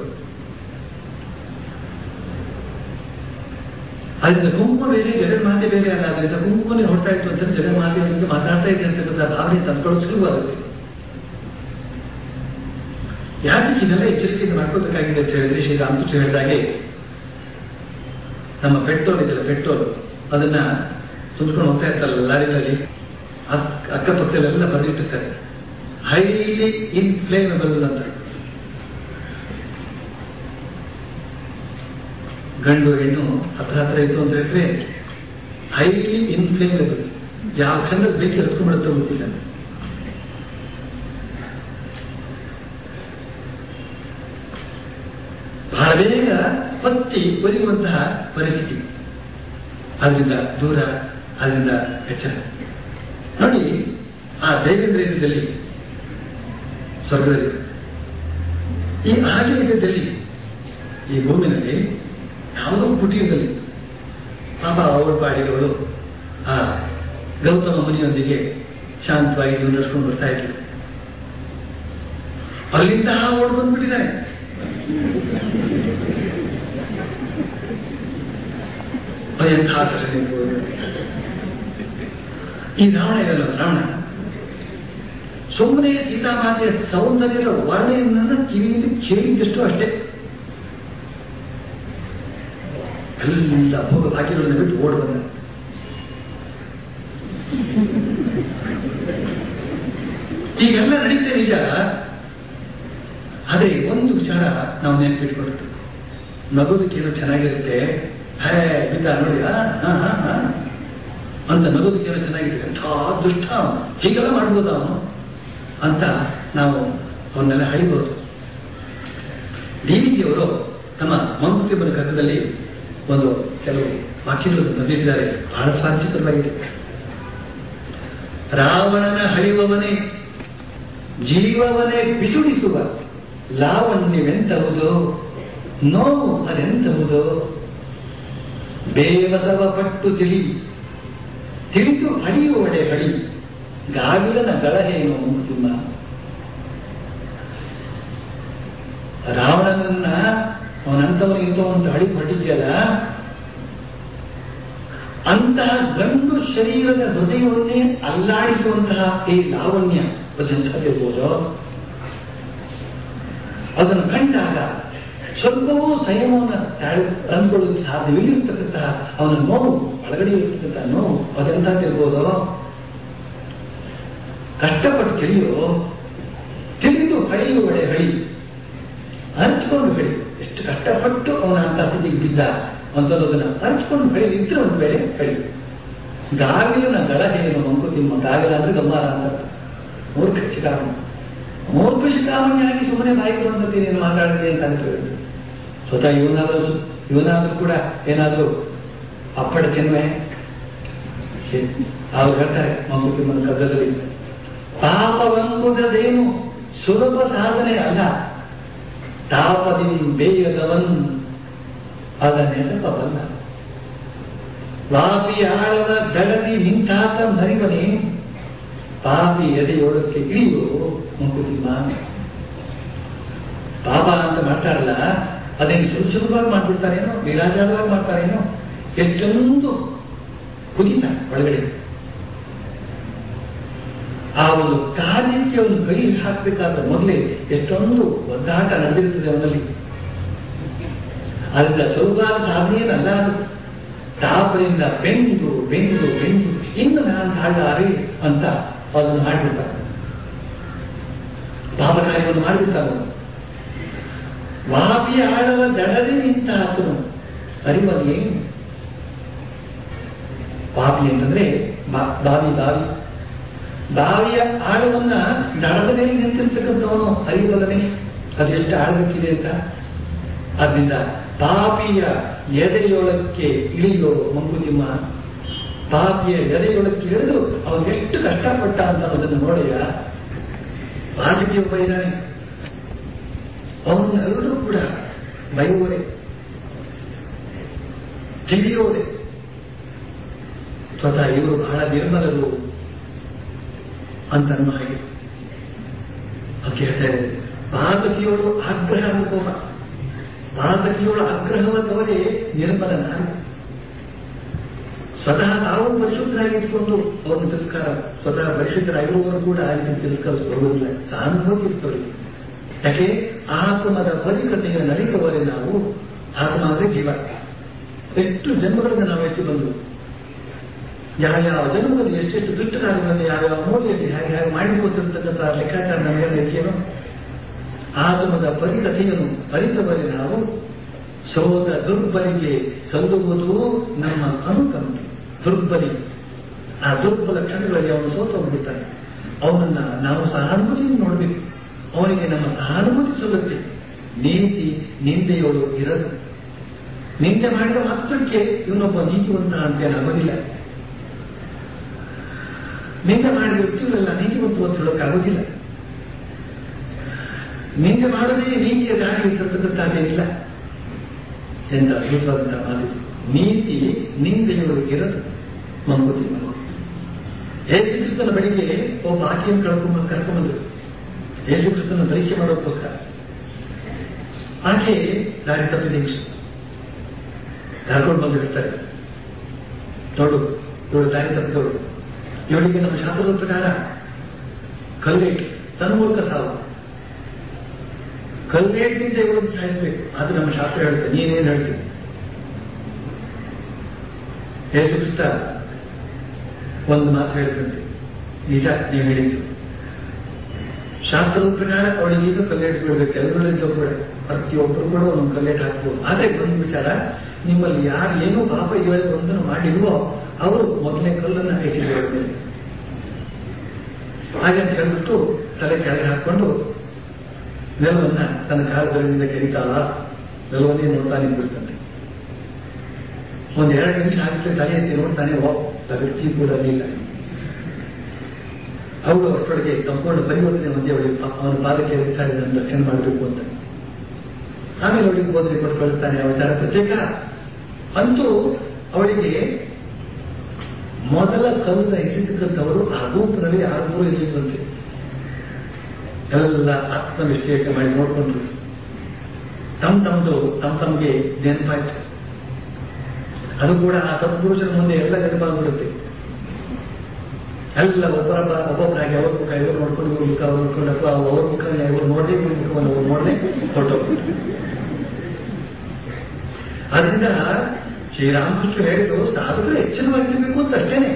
ಅದರಿಂದ ಕುಂಕುಮ ಬೇರೆ ಜಗನ್ಮಾತೆ ಬೇರೆ ಅಲ್ಲ ಅದರಿಂದ ಕುಂಕುಮನೇ ಹೊಡ್ತಾ ಇತ್ತು ಅಂತ ಜಗನ್ಮಾತೆ ಬಗ್ಗೆ ಮಾತಾಡ್ತಾ ಇದೆ ಅಂತಕ್ಕಂಥ ಭಾವನೆ ತಂದ್ಕೊಳ್ಳೋದು ಸುಲಭವಾಗುತ್ತೆ ಯಾಕೆ ಇದೆಲ್ಲ ಎಚ್ಚರಿಕೆಯಿಂದ ಮಾಡ್ಕೋಬೇಕಾಗಿದೆ ಅಂತ ಹೇಳಿದ್ರೆ ಶ್ರೀರಾಮಕೃಷ್ಣ ಹೇಳಿದಾಗೆ ನಮ್ಮ ಪೆಟ್ರೋಲ್ ಇದೆಯಲ್ಲ ಪೆಟ್ರೋಲ್ ಅದನ್ನ ತುಂಬಿಕೊಂಡು ಹೋಗ್ತಾ ಇರ್ತಾರಲ್ಲ ಲಾರಿಗಳಲ್ಲಿ ಅಕ್- ಅಕ್ಕಪಕ್ಕದಲ್ಲೆಲ್ಲ ಬರೆದಿಟ್ಟಿರ್ತಾರೆ ಹೈಲಿ ಇನ್ಫ್ಲೇಮಬಲ್ ಅಂತ ಗಂಡು ಹೆಣ್ಣು ಹತ್ರ ಹತ್ರ ಇತ್ತು ಅಂತ ಹೇಳಿದ್ರೆ ಹೈಲಿ ಇನ್ಫ್ಲೇಮಬಲ್ ಯಾವ ಕ್ಷಣದಲ್ಲಿ ಬೆಂಕಿ ಹತ್ಕೊಂಡ್ಬಿಡುತ್ತೋ ಗೊತ್ತಿಲ್ಲ ಬಹಳ ಬೇಗ ಹೊತ್ತಿ ಒಲಿಯುವಂತಹ ಪರಿಸ್ಥಿತಿ ಅದರಿಂದ ದೂರ ಅದರಿಂದ ಎಚ್ಚರ ನೋಡಿ ಆ ದೇವೇಂದ್ರದಲ್ಲಿ ಸ್ವರ್ಗದಲ್ಲಿ ಈ ಆದಿತ್ಯದಲ್ಲಿ ಈ ಭೂಮಿನಲ್ಲಿ ಯಾವುದೋ ಕುಟಿಯದಲ್ಲಿ ಪಾಪ ಅವಳ ಪಾಡಿಗಳು ಆ ಗೌತಮ ಮುನಿಯೊಂದಿಗೆ ಶಾಂತವಾಗಿ ನಡೆಸ್ಕೊಂಡು ಬರ್ತಾ ಇದ್ರು ಅಲ್ಲಿಂದ ಓಡ್ ಬಂದ್ಬಿಟ್ಟಿದ್ದಾನೆ ಎಂಥ ಆಕರ್ಷಣೆ ಇರ್ಬೋದು. ಈ ರಾವಣ ಇದಲ್ಲ ರಾವಣ ಸುಮ್ಮನೆ ಸೀತಾಮಾತೆಯ ಸೌಂದರ್ಯದ ವರ್ಣೆಯನ್ನ ಕಿವಿಯಲ್ಲಿ ಕೇಳಿದಷ್ಟು ಅಷ್ಟೇ ಎಲ್ಲ ಭೋಗ ಭಾಗ್ಯಗಳನ್ನು ಬಿಟ್ಟು ಓಡ್ ಬಂದ ಈಗೆಲ್ಲ ನಡೀತೆ ನಿಜ ಆದ್ರೆ ಒಂದು ವಿಚಾರ ನಾವು ನೆನಪಿಟ್ಕೊಳ್ತು ನಗೋದಕ್ಕೇನೋ ಚೆನ್ನಾಗಿರುತ್ತೆ ಹೇ ಬಿದ್ದ ನೋಡಿ ಆ, ಹಾ ಹಾ ಹಾ ಅಂತ ನಗೋದಕ್ಕೇನೋ ಚೆನ್ನಾಗಿರುತ್ತೆ ಅಂಥ ದುಷ್ಟ ಅವನು. ಹೀಗೆಲ್ಲ ಮಾಡ್ಬೋದ ಅವನು ಅಂತ ನಾವು ಅವನ್ನೆಲ್ಲ ಹಳಿಬಹುದು ಡಿವಿಜಿಯವರು ತಮ್ಮ ಮಂಕುತಿಮ್ಮನ ಕಥದಲ್ಲಿ ಒಂದು ಕೆಲವು ವಾಕ್ಯಗಳನ್ನು ಬಂದಿದ್ದಾರೆ ಬಹಳ ಸ್ವಾರಸ್ಯಕರವಾಗಿದೆ ರಾವಣನ ಹಳಿಯುವವನೇ ಜೀವವನೇ ಬಿಸುಡಿಸುವ ಲಾವಣ್ಯವೆಂತಹುದು ನೋವು ಅದೆಂತಹುದು ಬೇವಸವ ಪಟ್ಟು ತಿಳಿ ತಿಳಿದು ಹಳಿಯುವಡೆ ಹಳಿ ಗಾವಿಲನ ಗಳಹೇನು ಮಂಕುತಿಮ್ಮ ರಾವಣನನ್ನ ಅವನಂತವನಿಗಿಂತ ಒಂದು ಹಳಿ ಹೊಟ್ಟಿದೆಯಲ್ಲ ಅಂತಹ ಗಂಡು ಶರೀರದ ಹೃದಯವನ್ನೇ ಅಲ್ಲಾಡಿಸುವಂತಹ ಈ ಲಾವಣ್ಯ ಅದೆಂಥದ್ದಿರ್ಬೋದು ಅದನ್ನು ಕಂಡಾಗ ಸ್ವಲ್ಪವೂ ಸಂಯಮವನ್ನು ತಾಳು ತಂದುಕೊಳ್ಳೋದಕ್ಕೆ ಸಾಧ್ಯವಿಲ್ಲಿರ್ತಕ್ಕಂತಹ ಅವನ ನೋವು ಒಳಗಡೆ ಇರ್ತಕ್ಕಂತಹ ನೋವು ಅದೆಂಥದ್ದಿರ್ಬೋದು ಕಷ್ಟಪಟ್ಟು ತಿಳಿಯೋ ತಿಳಿದು ಹಳಿಯುವಡೆ ಹಳಿ ಅರ್ಚ್ಕೊಂಡು ಬೆಳೆ ಎಷ್ಟು ಕಷ್ಟಪಟ್ಟು ಅವನ ಅಂತ ಸ್ಥಿತಿಗೆ ಬಿದ್ದ ಅಂತದನ್ನ ಅರ್ಚ್ಕೊಂಡು ಬೆಳೆ ಇದ್ರೆ ಒಂದು ಬೆಳೆ ಬೆಳೆ ಗಾವಿಲನ ಗಳಹೇನು ಮಂಕುತಿಮ್ಮ ಗಾವಿಲ ಅಂದ್ರೆ ಗಮ್ಮಾರ ಅಂತ ಮೂರ್ಖ ಶಿಖಾಮಣಿ ಮೂರ್ಖ ಶಿಖಾಮಣಿಯಾಗಿ ಸುಮ್ಮನೆ ಬಾಯಿ ಬಂದದ್ದು ನೀನು ಮಾತಾಡಿದೆ ಅಂತ ಅನ್ಕೊಳ್ಳಿ ಸ್ವತಃ ಇವನಾದ್ರೂ ಇವನಾದ್ರೂ ಕೂಡ ಏನಾದ್ರೂ ಅಪ್ಪಡ ತಿನ್ನುವೆ ಅವ್ರು ಹೇಳ್ತಾರೆ ಮಂಕುತಿಮ್ಮನ ಕಗ್ಗದಲ್ಲಿ ಪಾಪವೆಂಬುದೇನು ಸುಲಭ ಸಾಧನೆ ಅಲ್ಲ ತಾಪದಿಂ ಬೇಯದವನ್ ಅದನ್ನೆಸಪಬಲ್ಲ ವಾಪಿ ಆಳದ ದಡದಿ ನಿಂತಾತ ನರಿವನೇ ಪಾಪಿ ಎದೆಯೋಳಕ್ಕೆ ಇಳಿಯು ಮಂಕುತಿಮ್ಮ ಪಾಪ ಅಂತ ಮಾಡ್ತಾರಲ್ಲ ಅದೇನು ಸುಲಭ ಸುಲಭವಾಗಿ ಮಾಡ್ಬಿಡ್ತಾರೇನೋ ವಿರಾಜಾರವಾಗಿ ಮಾಡ್ತಾರೇನೋ ಎಷ್ಟೊಂದು ಕುದಿತ ಒಳಗಡೆ ಆ ಒಂದು ಕಾರ್ಯಕ್ಕೆ ಒಂದು ಕೈ ಹಾಕಬೇಕಾದ ಮೊದಲೇ ಎಷ್ಟೊಂದು ಒದ್ದಾಟ ನಡೆದಿರುತ್ತದೆ ಅವನಲ್ಲಿ ಅದರಿಂದ ಸುಲಭವಾದ ಸಾಧನೆಯೇನಲ್ಲ ಅದು ತಾಪದಿಂದ ಬೆಂದು ಬೆಂದು ಬೆಂದು ಇನ್ನು ನಾನು ಹಾಡಾರೆ ಅಂತ ಅದನ್ನು ಮಾಡಿಬಿಡ್ತಾರೆ ಪಾಪ ಕಾರ್ಯವನ್ನು ಮಾಡಿಬಿಡ್ತಾರೆ ವಾಪಿ ಆಳವ ದಡದೆ ನಿಂತ ಆತನು ಅರಿವನೇ ಪಾಪಿ ಅಂತಂದ್ರೆ ಬಾ- ಬಾವಿ ಬಾವಿ ಬಾವಿಯ ಆಳವನ್ನ ದಡದ ಮೇಲೆ ನಿಂತಿರ್ತಕ್ಕಂಥವನು ಅರಿವಲ್ಲನೆ ಅದೆಷ್ಟು ಆಳಬೇಕಿದೆ ಅಂತ ಆದ್ರಿಂದ ಪಾಪಿಯ ಎದೆಯೊಳಕ್ಕೆ ಇಳಿಯೋ ಮಂಕುತಿಮ್ಮ ಪಾಪಿಯ ಎದೆಯೊಳಕ್ಕೆ ಇಳಿದು ಅವನು ಎಷ್ಟು ಕಷ್ಟಪಟ್ಟ ಅಂತ ಅನ್ನೋದನ್ನು ನೋಡಿಯ ಪಾಪಿಗೆ ಒಬ್ಬ ಇದ್ದಾನೆ ಅವನ್ನೆಲ್ಲರೂ ಕೂಡ ಬೈಯುವರೆ ತಿಳಿಯೋರೆ ಸ್ವತಃ ಇವರು ಬಹಳ ನಿರ್ಮಲರು ಅಂತ ಅನ್ನೋ ಹಾಗೆ ಅದಕ್ಕೆ ಹೇಳ್ತಾರೆ ಪಾತಕಿಯೋಳು ಆಗ್ರಹ ಅನುಭವ ಪಾತಕಿಯೋಳು ಆಗ್ರಹವಲ್ಲವರೇ ನಿರ್ಮಲ ನಾರಿ ಸ್ವತಃ ತಾವು ಪರಿಶುದ್ಧರಾಗಿಟ್ಕೊಂಡು ಅವ್ರನ್ನ ತಿರಸ್ಕಾರ ಸ್ವತಃ ಪರಿಶುದ್ಧರಾಗಿರುವವರು ಕೂಡ ಆ ರೀತಿ ತಿರಸ್ಕರಿಸಬಹುದಿಲ್ಲ ಸಾನುಭೂತಿ ಇರ್ತವೆ ಯಾಕೆ ಆತ್ಮದ ಪರಿಕತೆಯ ನಡಿಕವರೆ ನಾವು ಆತ್ಮ ಅಂದ್ರೆ ಜೀವ ಎಷ್ಟು ಜನ್ಮಗಳಿಂದ ನಾವು ಎಷ್ಟು ಬಂದು ಯಾವ ಯಾವ ಜನ್ಮದಲ್ಲಿ ಎಷ್ಟೆಷ್ಟು ದುಷ್ಟರಾಗಿ ಯಾವ್ಯಾವ ಮೂಲೆಯಲ್ಲಿ ಹೇಗೆ ಹೇಗೆ ಮಾಡಿಕೊಟ್ಟಿರ್ತಕ್ಕಂಥ ಲೆಕ್ಕಾಚಾರ ನಮಗೆ ಬೇಕೇನು ಆತ್ಮದ ಪರಿಕತೆಯನ್ನು ಅರಿತವರೆ ನಾವು ಸೋದ ದುರ್ಬಲಿಗೆ ಸಲ್ಲುವುದು ನಮ್ಮ ಅನುಕಂಪೆ ದುರ್ಬಲಿ ಆ ದುರ್ಬಲ ಕ್ಷಣಗಳಲ್ಲಿ ಅವನು ಸೋತು ಹೋಗ್ಬಿಡ್ತಾನೆ ಅವನನ್ನ ನಾವು ಸಹಾನುಭೂತಿಯನ್ನು ನೋಡಬೇಕು ಅವನಿಗೆ ನಮ್ಮ ಸಹಾನುಭೂತಿ ಸಲ್ಲುತ್ತೆ ನೀತಿ ನಿಂದೆಯೋಳು ಇರದು ನಿಂದೆ ಮಾಡಿದ ಮಾತ್ರಕ್ಕೆ ಇವನೊಬ್ಬ ನೀತಿವಂತ ಅಂತ ಆಗೋದಿಲ್ಲ ನಿಂದೆ ಮಾಡಿದ ವ್ಯಕ್ತಿಗಳೆಲ್ಲ ನೀತಿವಂತು ಅಂತ ಹೇಳೋಕ್ಕಾಗೋದಿಲ್ಲ ನಿಂದೆ ಮಾಡದೇ ನೀತಿಯ ದಾರಿ ತರ್ತಕ್ಕಂಥದ್ದೇನಿಲ್ಲ ಎಂತ ಅದ್ಭುತವಾದಂತಹ ಮಾತು ನೀತಿ ನಿಂದೆಯವರು ಇರದು ಮಂಕುತಿಮ್ಮ ಯೇಸು ಕ್ರಿಸ್ತನ ಬಳಿಗೆ ಒಬ್ಬ ಆಕೆಯನ್ನು ಕಳ್ಕೊಂಡ್ ಕರ್ಕೊಂಡ್ಬಂದ್ರು ಯೇಸು ಕ್ರಿಸ್ತನ ಪರೀಕ್ಷೆ ಮಾಡೋಕ್ಕೋಸ್ಕರ ಆಕೆ ದಾರಿ ತಪ್ಪಿದ ಹೆಂಗಸು ಕರ್ಕೊಂಡು ಬಂದಿರ್ತಾರೆ ನೋಡು ಇವಳು ದಾರಿ ತಪ್ಪಿದವಳು ಇವಳಿಗೆ ನಮ್ಮ ಶಾಸ್ತ್ರದ ಪ್ರಕಾರ ಕಲ್ಲೇಟ್ ತನ್ನ ಮೂಲಕ ಸಾವು ಕಲ್ಲೇಟಿನಿಂದ ಇವಳನ್ನು ಸಾಯಿಸ್ಬೇಕು ಅದು ನಮ್ಮ ಶಾಸ್ತ್ರ ಹೇಳುತ್ತೆ ನೀನೇನು ಹೇಳ್ತೀನಿ ಯೇಸು ಕ್ರಿಸ್ತ ಒಂದು ಮಾತು ಹೇಳ್ತಂತೆ ನಿಜ ನೀವು ಹೇಳಿದ್ದು ಶಾಸ್ತ್ರದ ಪ್ರಕಾರ ಅವಳಿಗೆ ಈಗ ಕಲ್ಲೇಟ್ ಬೀಳ್ಬೇಕು ಎಲ್ಲರಿಗೂ ಕೂಡ ಪ್ರತಿಯೊಬ್ಬರು ಕೂಡ ಒಂದೊಂದು ಕಲ್ಲೇಟ್ ಹಾಕ್ಬೋದು ಆದ್ರೆ ಒಂದು ವಿಚಾರ ನಿಮ್ಮಲ್ಲಿ ಯಾರು ಏನೋ ಪಾಪ ಇವಾಗ ಒಂದನ್ನು ಮಾಡಿಲ್ವೋ ಅವರು ಮೊದಲನೇ ಕಲ್ಲನ್ನು ಹಾಕಿದ್ದಾರೆ ಮೇಲೆ ಹಾಗೆ ಅಂತ ಹೇಳ್ಬಿಟ್ಟು ತಲೆ ಕೆಳಗೆ ಹಾಕೊಂಡು ನೆಲವನ್ನ ತನ್ನ ಕಾಲುಗಳಿಂದ ಕೆರಿತಾಳ ನೆಲವನ್ನೇ ನೋಡ್ತಾ ನಿಂತಿರ್ತಾನೆ ಒಂದ್ ಎರಡು ನಿಮಿಷ ಆಗುತ್ತೆ ತಲೆ ಎತ್ತಿ ನೋಡ್ತಾನೆ ಓ ವ್ಯಕ್ತಿ ಕೂಡ ಇಲ್ಲ ಅವಳು ಅಷ್ಟೊಳಗೆ ಸಂಪೂರ್ಣ ಪರಿವರ್ತನೆ ಮಧ್ಯೆ ಅವಳಿಗೆ ಅವನ ಪಾದಕ್ಕೆ ಸಾರಿ ನನ್ನ ರಕ್ಷಣೆ ಮಾಡಬೇಕು ಅಂತ ಆಮೇಲೆ ಅವಳಿಗೆ ಬೋಧನೆ ಕೊಟ್ಟು ಕಳಿಸ್ತಾನೆ ಅವತಾರ ಪ್ರತ್ಯೇಕ ಅಂತೂ ಅವಳಿಗೆ ಮೊದಲ ಕವಿದ ಹಿಡಿತಕ್ಕಂಥವರು ಆ ಗುಂಪಿನಲ್ಲಿ ಯಾರಿಗೂ ಇರಲಿಲ್ಲಂತೆ ಎಲ್ಲ ಆತ್ಮವಿಶ್ಲೇಷ ಮಾಡಿ ನೋಡ್ಕೊಂಡ್ರು ತಮ್ಮ ತಮ್ಮದು ತಮ್ಮ ತಮಗೆ ನೆನಪಾಯ್ತು ಅದು ಕೂಡ ಆ ಸತ್ಪುರುಷರ ಮುಂದೆ ಎಲ್ಲ ನೆನಪಾಗ್ಬಿಡುತ್ತೆ ಎಲ್ಲ ಒಬ್ಬರ ಒಬ್ಬೊಬ್ಬರಾಗಿ ಅವ್ರ ಮುಖ ಇವರು ನೋಡ್ಕೊಂಡು ಇವ್ರ ಮುಖ ಅವ್ರು ನೋಡ್ಕೊಂಡು ಅಥವಾ ಅವ್ರ ಮುಖ ಇವರು ನೋಡದೆ ಇವ್ರ ಮುಖವನ್ನು ಅವ್ರು ನೋಡದೆ ಹೊರಟೋಗ್ಬಿಟ್ಟು ಅದರಿಂದ ಶ್ರೀರಾಮಕೃಷ್ಣ ಹೇಳಿದ್ರು ಸಾಧಕರು ಎಚ್ಚರವಾಗಿರ್ಬೇಕು ಅಂತ ಅಷ್ಟೇನೆ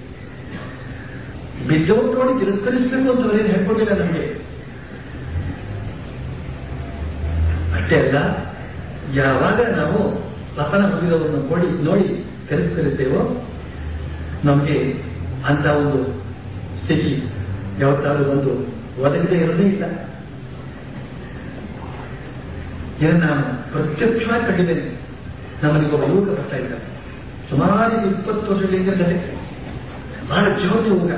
ಬಿದ್ದವ್ರು ನೋಡಿ ತಿರಸ್ಕರಿಸಬೇಕು ಅಂತ ಅವರೇನು ಹೇಳ್ಕೊಂಡಿಲ್ಲ ನಮಗೆ ಅಷ್ಟೇ ಅಲ್ಲ ಯಾವಾಗ ನಾವು ಪತನ ಹೊಂದಿದವರನ್ನು ನೋಡಿ ನೋಡಿ ತಿರಸ್ಕರಿಸ್ತೇವೋ ನಮಗೆ ಅಂತ ಒಂದು ಸ್ಥಿತಿ ಯಾವತ್ತಾದ್ರೂ ಒಂದು ಒದಗದೆ ಇರೋದೇ ಇಲ್ಲ ಇದನ್ನು ನಾನು ಪ್ರತ್ಯಕ್ಷವಾಗಿ ಕಂಡಿದ್ದೇನೆ ನಮ್ಮಲ್ಲಿ ಒಬ್ಬ ಯುವಕ ಬರ್ತಾ ಇದ್ದ ಸುಮಾರು ಇಪ್ಪತ್ತು ವರ್ಷಗಳಿಂದ ಕತೆ ಬಹಳ ಜೋರು ಯುವಕ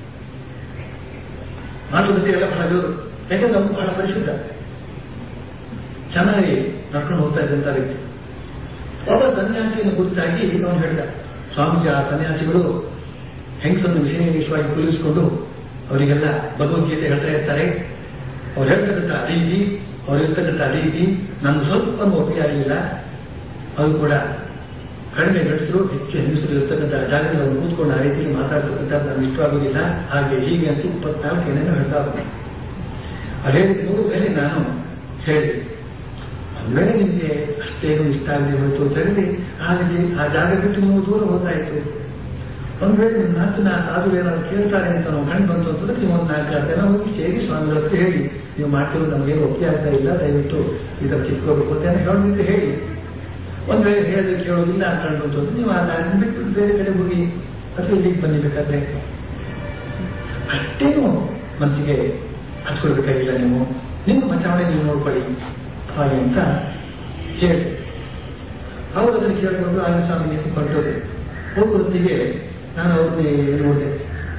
ಮಾತುಕತೆ ಎಲ್ಲ ಬಹಳ ಜೋರು ಯಾಕಂದ್ರೆ ಅವನು ಬಹಳ ಪರಿಶುದ್ಧ ಚೆನ್ನಾಗಿ ನಡ್ಕೊಂಡು ಹೋಗ್ತಾ ಇದ್ದಂತ ವ್ಯಕ್ತಿ ಒಬ್ಬ ಸನ್ಯಾಸಿಯನ್ನು ಕುರಿತಾಗಿ ಅವನು ಹೇಳ್ದ ಸ್ವಾಮೀಜಿ ಆ ಸನ್ಯಾಸಿಗಳು ಹೆಂಗಸನ್ನು ವಿಶೇಷವಾಗಿ ಕುಲಿಸಿಕೊಂಡು ಅವರಿಗೆಲ್ಲ ಭಗವದ್ಗೀತೆ ಹೇಳ್ತಾ ಇರ್ತಾರೆ ಅವ್ರು ಹೇಳ್ತಕ್ಕಂಥ ರೀತಿ ಅವ್ರು ಇರ್ತಕ್ಕಂಥ ರೀತಿ ನಾನು ಸ್ವಲ್ಪ ಒಪ್ಪಿಗೆ ಆಗಲಿಲ್ಲ ಅದು ಕೂಡ ಕಡಿಮೆ ಗಂಡಸರು ಹೆಚ್ಚು ಹೆಂಗಸರು ಇರ್ತಕ್ಕಂಥ ಜಾಗದಲ್ಲಿ ಅವರು ಕೂತ್ಕೊಂಡು ಆ ರೀತಿಯಲ್ಲಿ ಮಾತಾಡ್ತಕ್ಕಂಥ ನನಗೆ ಇಷ್ಟವಾಗುವುದಿಲ್ಲ ಹಾಗೆ ಹೀಗೆ ಅಂತ ಇಪ್ಪತ್ನಾಲ್ಕು ಏನೇನೋ ಹೇಳ್ತಾ ಹೋಗ್ತಾರೆ ಅದು ಹೇಳಿದ ಮೂರು ಮೇಲೆ ನಾನು ಹೇಳಿದೆ ಒಂದ್ವೇಳೆ ನಿಮಗೆ ಅಷ್ಟೇನು ಇಷ್ಟ ಆಗದೆ ಹೋಯ್ತು ಅಂತ ಹೇಳಿ ಹಾಗೆ ಆ ಜಾಗ ಬಿಟ್ಟು ನೀವು ದೂರ ಹೋದಾಯ್ತು ಒಂದ್ ವೇಳೆ ನಿಮ್ಮ ಮಾತನ್ನ ಸಾಧು ಏನಾದ್ರು ಕೇಳ್ತಾರೆ ಅಂತ ನಾವು ಕಂಡು ಬಂತು ಅಂತಂದ್ರೆ ನೀವು ಒಂದು ನಾಲ್ಕು ಆರು ಜನ ಹೋಗಿ ಸೇರಿ ಸ್ವಾಮಿಗಳ ಹತ್ರ ಹೇಳಿ ನೀವು ಮಾಡ್ತಿರೋದು ನಮಗೆ ಒಪ್ಪಿಗೆ ಆಗ್ತಾ ಇಲ್ಲ ದಯವಿಟ್ಟು ಇದಕ್ಕೆ ಚಿಕ್ಕೋಬೇಕು ಅಂತ ಹೇಳೋದಿದ್ರೆ ಹೇಳಿ ಒಂದ್ ವೇಳೆ ಹೇಳಿದ್ರೆ ಕೇಳೋದಿಲ್ಲ ಅಂತ ಕಂಡು ಬಂತು ಅಂದ್ರೆ ನೀವು ಆ ದಾರಿನ ಬಿಟ್ಟು ಬೇರೆ ಕಡೆ ಹೋಗಿ ಅಥವಾ ಇಲ್ಲಿಗೆ ಬನ್ನಿ ಬೇಕಾದ್ರೆ ಅಷ್ಟೇನು ಮನಸ್ಸಿಗೆ ಹಚ್ಕೊಳ್ಬೇಕಾಗಿಲ್ಲ ನೀವು ನಿಮ್ಮ ಬಚಾವಣೆ ನೀವು ನೋಡ್ಕೊಳ್ಳಿ ಹಾಗೆ ಅಂತ ಹೇಳಿ ಅವರು ಅದನ್ನು ಕೇಳಿಕೊಂಡು ಆಗ ಸ್ವಾಮಿಗೆ ಹೊರಟೋದೆ ಹೋಗುವತ್ತಿಗೆ ನಾನು ಅವ್ರಿಗೆ ನೋಡಿದೆ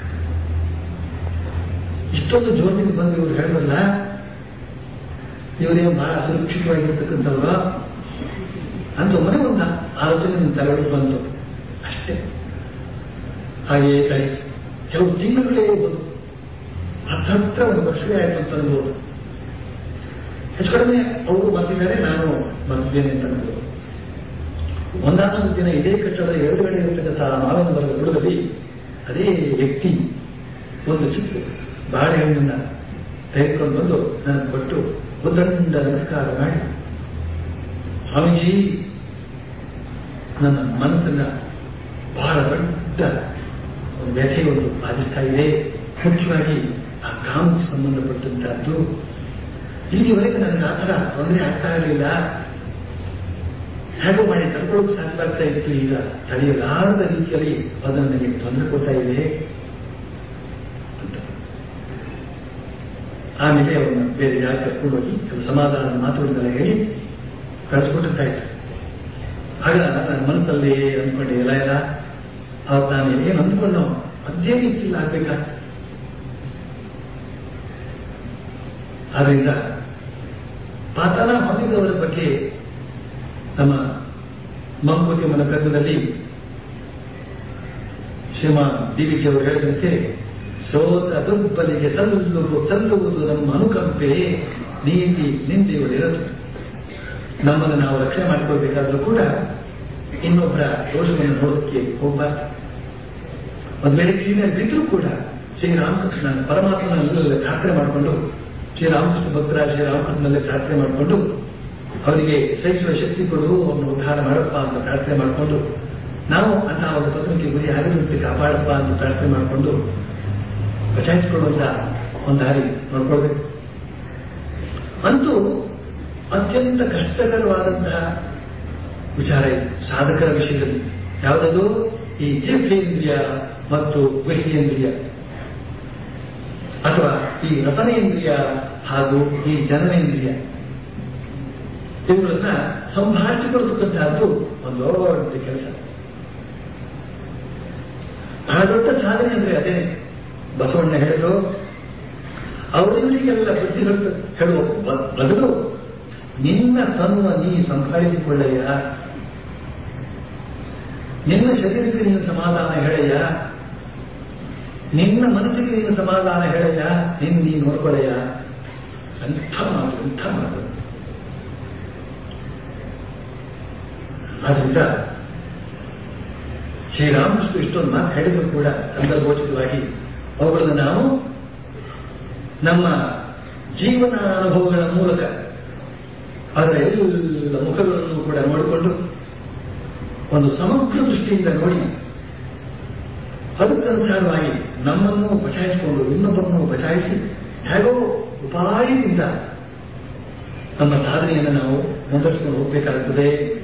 ಇಷ್ಟೊಂದು ಜೋರಿನಿಂದ ಬಂದು ಇವರು ಹೇಳಿದ್ರಲ್ಲ ಇವರೇ ಬಹಳ ಸುರಕ್ಷಿತವಾಗಿರ್ತಕ್ಕಂಥವ್ರು ಅಂತ ಮನೆ ಒಂದು ಆಲೋಚನೆ ನನ್ನ ತಲೆಯೊಳಗೆ ಬಂತು ಅಷ್ಟೇ ಹಾಗೆಯೇ ಕೈ ಕೆಲವು ತಿಂಗಳೇ ಬಂದು ಹತ್ತತ್ರ ಒಂದು ವರ್ಷವೇ ಆಯ್ತು ಅಂತ ಅನ್ಬೋದು ಹೆಚ್ಚು ಕಡಿಮೆ ಅವರು ಬಂದಿದ್ದಾರೆ ನಾನು ಬಂದಿದ್ದೇನೆ ಅಂತ ಅನ್ಬೋದು ಒಂದಾನೊಂದು ದಿನ ಇದೇ ಕಟ್ಟಡದ ಎದುರುಗಡೆ ಇರತಕ್ಕಂಥ ಮಾವಿನ ಮರದ ಬುಡದಲ್ಲಿ ಅದೇ ವ್ಯಕ್ತಿ ಒಂದು ಚಿಕ್ಕ ಬಾಳೆಹಣ್ಣನ್ನ ತೆಗೆದುಕೊಂಡು ಬಂದು ನನಗೆ ಕೊಟ್ಟು ಉದ್ದಂಡ ನಮಸ್ಕಾರ ಮಾಡಿ ಸ್ವಾಮೀಜಿ ನನ್ನ ಮನಸ್ಸನ್ನ ಬಹಳ ದೊಡ್ಡ ಒಂದು ವ್ಯಥೆ ಒಂದು ಬಾಧಿಸ್ತಾ ಇದೆ ಮುಖ್ಯವಾಗಿ ಆ ಕಾಮಕ್ಕೆ ಸಂಬಂಧಪಟ್ಟಂತಹದ್ದು ಇಲ್ಲಿವರೆಗೆ ನನಗೆ ಆ ಥರ ತೊಂದರೆ ಆಗ್ತಾ ಇರಲಿಲ್ಲ ಹೇಗೋ ಮಾಡಿ ತಡ್ಕೊಳ್ಳೋಕೆ ಸಾಕಾಗ್ತಾ ಇತ್ತು ಈಗ ತಡೆಯಲಾರದ ರೀತಿಯಲ್ಲಿ ಅದು ನನಗೆ ತೊಂದರೆ ಕೊಡ್ತಾ ಇದೆ ಅಂತ ಆಮೇಲೆ ಅವನ್ನ ಬೇರೆ ಜಾಗ ಕರ್ಕೊಂಡು ಹೋಗಿ ಕೆಲವು ಸಮಾಧಾನದ ಮಾತುಗಳನ್ನೆಲ್ಲ ಹೇಳಿ ಕಳಿಸ್ಕೊಟ್ಟಿರ್ತಾ ಇತ್ತು ಆಗ ನನ್ನ ಮನಸ್ಸಲ್ಲಿ ಅಂದ್ಕೊಂಡೆ ಎಲ್ಲ ಎಲ್ಲ ಅವಾಗ ನಾನು ಏನು ಅಂದ್ಕೊಂಡು ಅದೇ ರೀತಿಯಲ್ಲಿ ಆಗ್ಬೇಕಾ ಆದ್ರಿಂದ ಪಾತನ ಹೊಂದಿದವರ ಬಗ್ಗೆ ನಮ್ಮ ಮಂಕುತಿಮ್ಮನ ಗ್ರಂಥದಲ್ಲಿ ಶ್ರೀಮಾನ್ ಡಿವಿಜಿ ಅವರು ಹೇಳಿದಂತೆ ಸೋತ ದುರ್ಬಲಿಗೆ ಸಲ್ಲುವುದು ಸಲ್ಲುವುದು ನಮ್ಮ ಅನುಕಂಪೆ ನೀತಿ ನಿಂದೆಯುಳಿರದು ನಮ್ಮನ್ನು ನಾವು ರಕ್ಷಣೆ ಮಾಡಿಕೊಳ್ಬೇಕಾದ್ರೂ ಕೂಡ ಇನ್ನೊಬ್ಬರ ದೋಷವನ್ನು ನೋಡೋದಕ್ಕೆ ಹೋಗಬಾರ್ದು ಒಂದು ವೇಳೆ ಕ್ಲೀನಾಗಿ ಬಿದ್ದರೂ ಕೂಡ ಶ್ರೀರಾಮಕೃಷ್ಣ ಪರಮಾತ್ಮನಲ್ಲೇ ಪ್ರಾರ್ಥನೆ ಮಾಡಿಕೊಂಡು ಶ್ರೀರಾಮಕೃಷ್ಣ ಭಕ್ತರ ಶ್ರೀರಾಮಕೃಷ್ಣನಲ್ಲೇ ಪ್ರಾರ್ಥನೆ ಮಾಡಿಕೊಂಡು ಅವರಿಗೆ ಸಹಿಸುವ ಶಕ್ತಿ ಕೊಡು ಅವನು ಉದ್ಧಾರ ಮಾಡಪ್ಪ ಅಂತ ಪ್ರಾರ್ಥನೆ ಮಾಡಿಕೊಂಡು ನಾವು ಅಂತಹ ಒಂದು ಪತ್ರಿಕೆ ಗುರಿ ಆಗದಂತೆ ಕಾಪಾಡಪ್ಪ ಅಂತ ಪ್ರಾರ್ಥನೆ ಮಾಡಿಕೊಂಡು ಬಚಾಯಿಸಿಕೊಳ್ಳುವಂತ ಒಂದು ದಾರಿ ನೋಡ್ಕೊಳ್ಬೇಕು ಅಂತೂ ಅತ್ಯಂತ ಕಷ್ಟಕರವಾದಂತಹ ವಿಚಾರ ಇದೆ ಸಾಧಕರ ವಿಷಯದಲ್ಲಿ ಯಾವುದದು ಈ ಜಿಹ್ವೇಂದ್ರಿಯ ಮತ್ತು ಗುಹ್ಯೇಂದ್ರಿಯ ಅಥವಾ ಈ ರತನೇಂದ್ರಿಯ ಹಾಗೂ ಈ ಜನನೇಂದ್ರಿಯ ಇವುಗಳನ್ನ ಸಂಭಾಷಿಸಿಕೊಳ್ಳತಕ್ಕಂತಹದ್ದು ಒಂದು ದೊಡ್ಡ ಕೆಲಸ ಬಹಳ ದೊಡ್ಡ ಸಾಧನೆ ಅಂದ್ರೆ ಅದೇ ಬಸವಣ್ಣ ಹೇಳಿದ್ರು ಅವರಿವರಿಗೆಲ್ಲ ಬುದ್ಧಿ ಹೇಳು ಹೇಳುವ ಬ- ಬದಲು ನಿನ್ನ ತನ್ನ ನೀ ಸಂಪಾದಿಸಿಕೊಳ್ಳಯ್ಯ ನಿನ್ನ ಶರೀರಕ್ಕೆ ನೀನು ಸಮಾಧಾನ ಹೇಳಯ್ಯ ನಿನ್ನ ಮನಸ್ಸಿಗೆ ನೀನು ಸಮಾಧಾನ ಹೇಳಯ್ಯ ನಿನ್ನ ನೀ ನೋಡ್ಕೊಳ್ಳಯ್ಯ ಅಂಥ ಮಾತು ಅಂಥ ಮಾತು ಆದ್ರಿಂದ ಶ್ರೀರಾಮಕೃಷ್ಣ ಇಷ್ಟೊಂದು ಮಾತು ಹೇಳಿದ್ರು ಕೂಡ ಸಂದರ್ಭೋಚಿತವಾಗಿ ಅವುಗಳನ್ನು ನಾವು ನಮ್ಮ ಜೀವನ ಅನುಭವಗಳ ಮೂಲಕ ಅದರ ಎಲ್ಲ ಮುಖಗಳನ್ನು ಕೂಡ ನೋಡಿಕೊಂಡು ಒಂದು ಸಮಗ್ರ ದೃಷ್ಟಿಯಿಂದ ನೋಡಿ ಅದಕ್ಕನುಸಾರವಾಗಿ ನಮ್ಮನ್ನು ಬಚಾಯಿಸಿಕೊಂಡು ಇನ್ನೊಬ್ಬರನ್ನು ಬಚಾಯಿಸಿ ಹೇಗೋ ಉಪಾಯದಿಂದ ನಮ್ಮ ಸಾಧನೆಯನ್ನು ನಾವು ಮುಂದುವರಿಸಿಕೊಂಡು ಹೋಗಬೇಕಾಗುತ್ತದೆ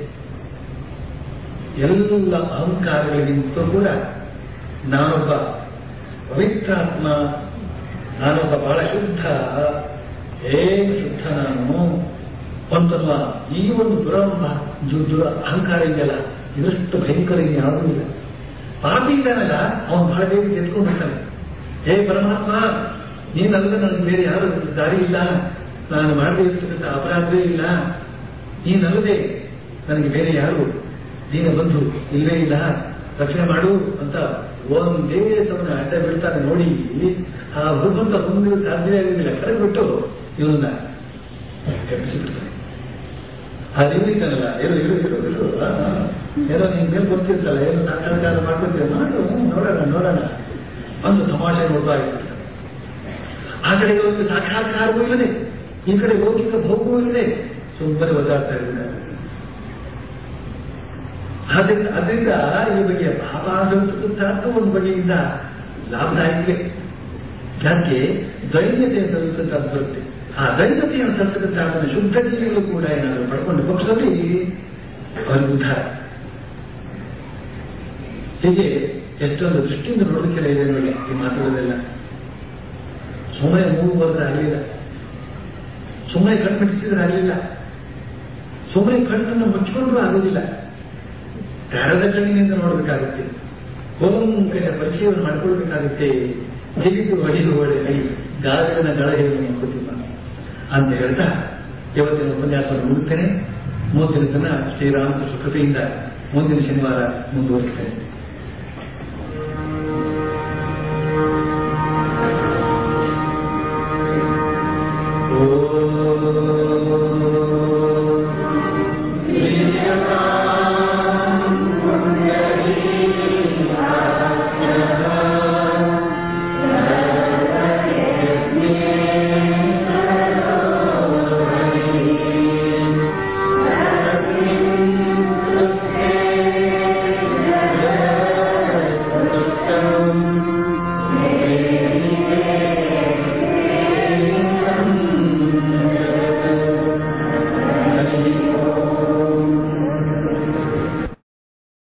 ಎಲ್ಲ ಅಹಂಕಾರಗಳಿಗಿಂತ ಕೂಡ ನಾನೊಬ್ಬ ಪವಿತ್ರಾತ್ಮ ನಾನೊಬ್ಬ ಬಹಳ ಶುದ್ಧ ಏನು ಶುದ್ಧ ನಾನು ಅಂತನ್ನುವ ಈ ಒಂದು ದುರಂಬ ಜು- ದುರ ಅಹಂಕಾರ ಇದೆಯಲ್ಲ ಇದಷ್ಟು ಭಯಂಕರ ಇದು ಯಾವುದೂ ಇಲ್ಲ ಪಾಪಿ ಇದ್ದಾನಲ್ಲ ಅವನು ಬಹಳ ಬೇಗ ಎತ್ಕೊಂಡ್ಬಿಡ್ತಾನೆ ಹೇ ಪರಮಾತ್ಮ ನೀನಲ್ಲದೆ ನನಗೆ ಬೇರೆ ಯಾರು ದಾರಿ ಇಲ್ಲ ನಾನು ಮಾಡದೇ ಇರ್ತಕ್ಕಂಥ ಅಪರಾಧವೇ ಇಲ್ಲ ನೀನಲ್ಲದೆ ನನಗೆ ಬೇರೆ ಯಾರು ನೀನು ಬಂಧು ಇಲ್ಲೇ ಇಲ್ಲ ರಕ್ಷಣೆ ಮಾಡು ಅಂತ ಒಂದೇ ತವನ ಅಡ್ಡ ಬಿಡ್ತಾನೆ ನೋಡಿ ಆ ಭಗವಂತ ಮುಂದೆ ಸಾಧ್ಯ ಆಗುದಿಲ್ಲ ಕರೆದು ಬಿಟ್ಟು ಇವನನ್ನ ಕೆಪ್ಪಿಸಿಬಿಡ್ತಾನೆ ಅದು ಇವ್ರಿದ್ದಾನಲ್ಲ ಇರು ಇರು ಇರು ಇರು ಆ, ಆ, ಏನೋ ನಿನ್ ಮೇಲೆ ಗೊತ್ತಿರ್ತಲ್ಲ ಏನೋ ಸಾಕ್ಷಾತ್ಕಾರ ಮಾಡ್ಕೊತೀಯ ಮಾಡು ಹ್ಮ್, ನೋಡೋಣ ನೋಡೋಣ ಒಂದು ತಮಾಷೆ ನೋಡ್ತಾ ಇರ್ತಾರೆ ಆ ಕಡೆ ಒಂದು ಸಾಕ್ಷಾತ್ಕಾರವೂ ಇಲ್ಲದೆ ಈ ಕಡೆ ಲೌಕಿಕ ಭೋಗವೂ ಇಲ್ಲದೆ ಸುಮ್ಮನೆ ಒದ್ದಾಡ್ತಾ ಇದ್ದಾರೆ ಅದರಿಂದ ಅದರಿಂದ ಈ ಬಗೆಯ ಪಾಪ ಅನುಭವಿಸತಕ್ಕಂಥದ್ದು ಒಂದು ಬಗೆಯಿಂದ ಲಾಭದಾಯಕ ಯಾಕೆ ದೈನ್ಯತೆ ಸಲ್ಲಿಸತಕ್ಕಂಥದ್ದು ಬರುತ್ತೆ ಆ ದೈನ್ಯತೆಯನ್ನು ಸಲ್ಲಿಸತಕ್ಕಂಥ ಶುದ್ಧ ಜೀವಿಗಳು ಕೂಡ ಏನಾದರೂ ಪಡ್ಕೊಂಡು ಪಕ್ಷದಲ್ಲಿ ಅವರಿಗೆ ಉದ್ಧಾರ ಹೀಗೆ ಎಷ್ಟೊಂದು ದೃಷ್ಟಿಯಿಂದ ನೋಡಲಿಕ್ಕೆಲ್ಲ ಇದೆ ನೋಡಿ ಈ ಮಾತುಗಳನ್ನೆಲ್ಲ ಸುಮ್ಮನೆ ಮೂರು ಬರೆದ್ರೆ ಆಗಲಿಲ್ಲ ಸುಮ್ಮನೆ ಕಣ್ಣು ಬಿಡಿಸಿದ್ರೆ ಆಗಲಿಲ್ಲ ಸುಮ್ಮನೆ ಕಣ್ಣನ್ನು ಮುಚ್ಚಿಕೊಂಡ್ರೂ ಆಗೋದಿಲ್ಲ ತೆರೆದ ಕಣ್ಣಿನಿಂದ ನೋಡಬೇಕಾಗುತ್ತೆ ಕೋಲಂಕಷ ಪರಿಚಯವನ್ನು ಮಾಡಿಕೊಳ್ಬೇಕಾಗುತ್ತೆ ಹಿಡಿದು ಹೊಡಿದು ಹೊಡೆ ಕೈ ಗಾಳಿನ ಗಳಹೆಯನ್ನು ನೋಡ್ಕೋತಿಲ್ಲ ಅಂತ ಹೇಳ್ತಾ ಇವತ್ತಿನ ಉಪನ್ಯಾಸವನ್ನು ಮುಗಿಸ್ತೇನೆ ಮುಂದಿನ ದಿನ ಶ್ರೀರಾಮಕೃಷ್ಣ ಕೃಪೆಯಿಂದ ಮುಂದಿನ ಶನಿವಾರ ಮುಂದುವರಿಸ್ತೇನೆ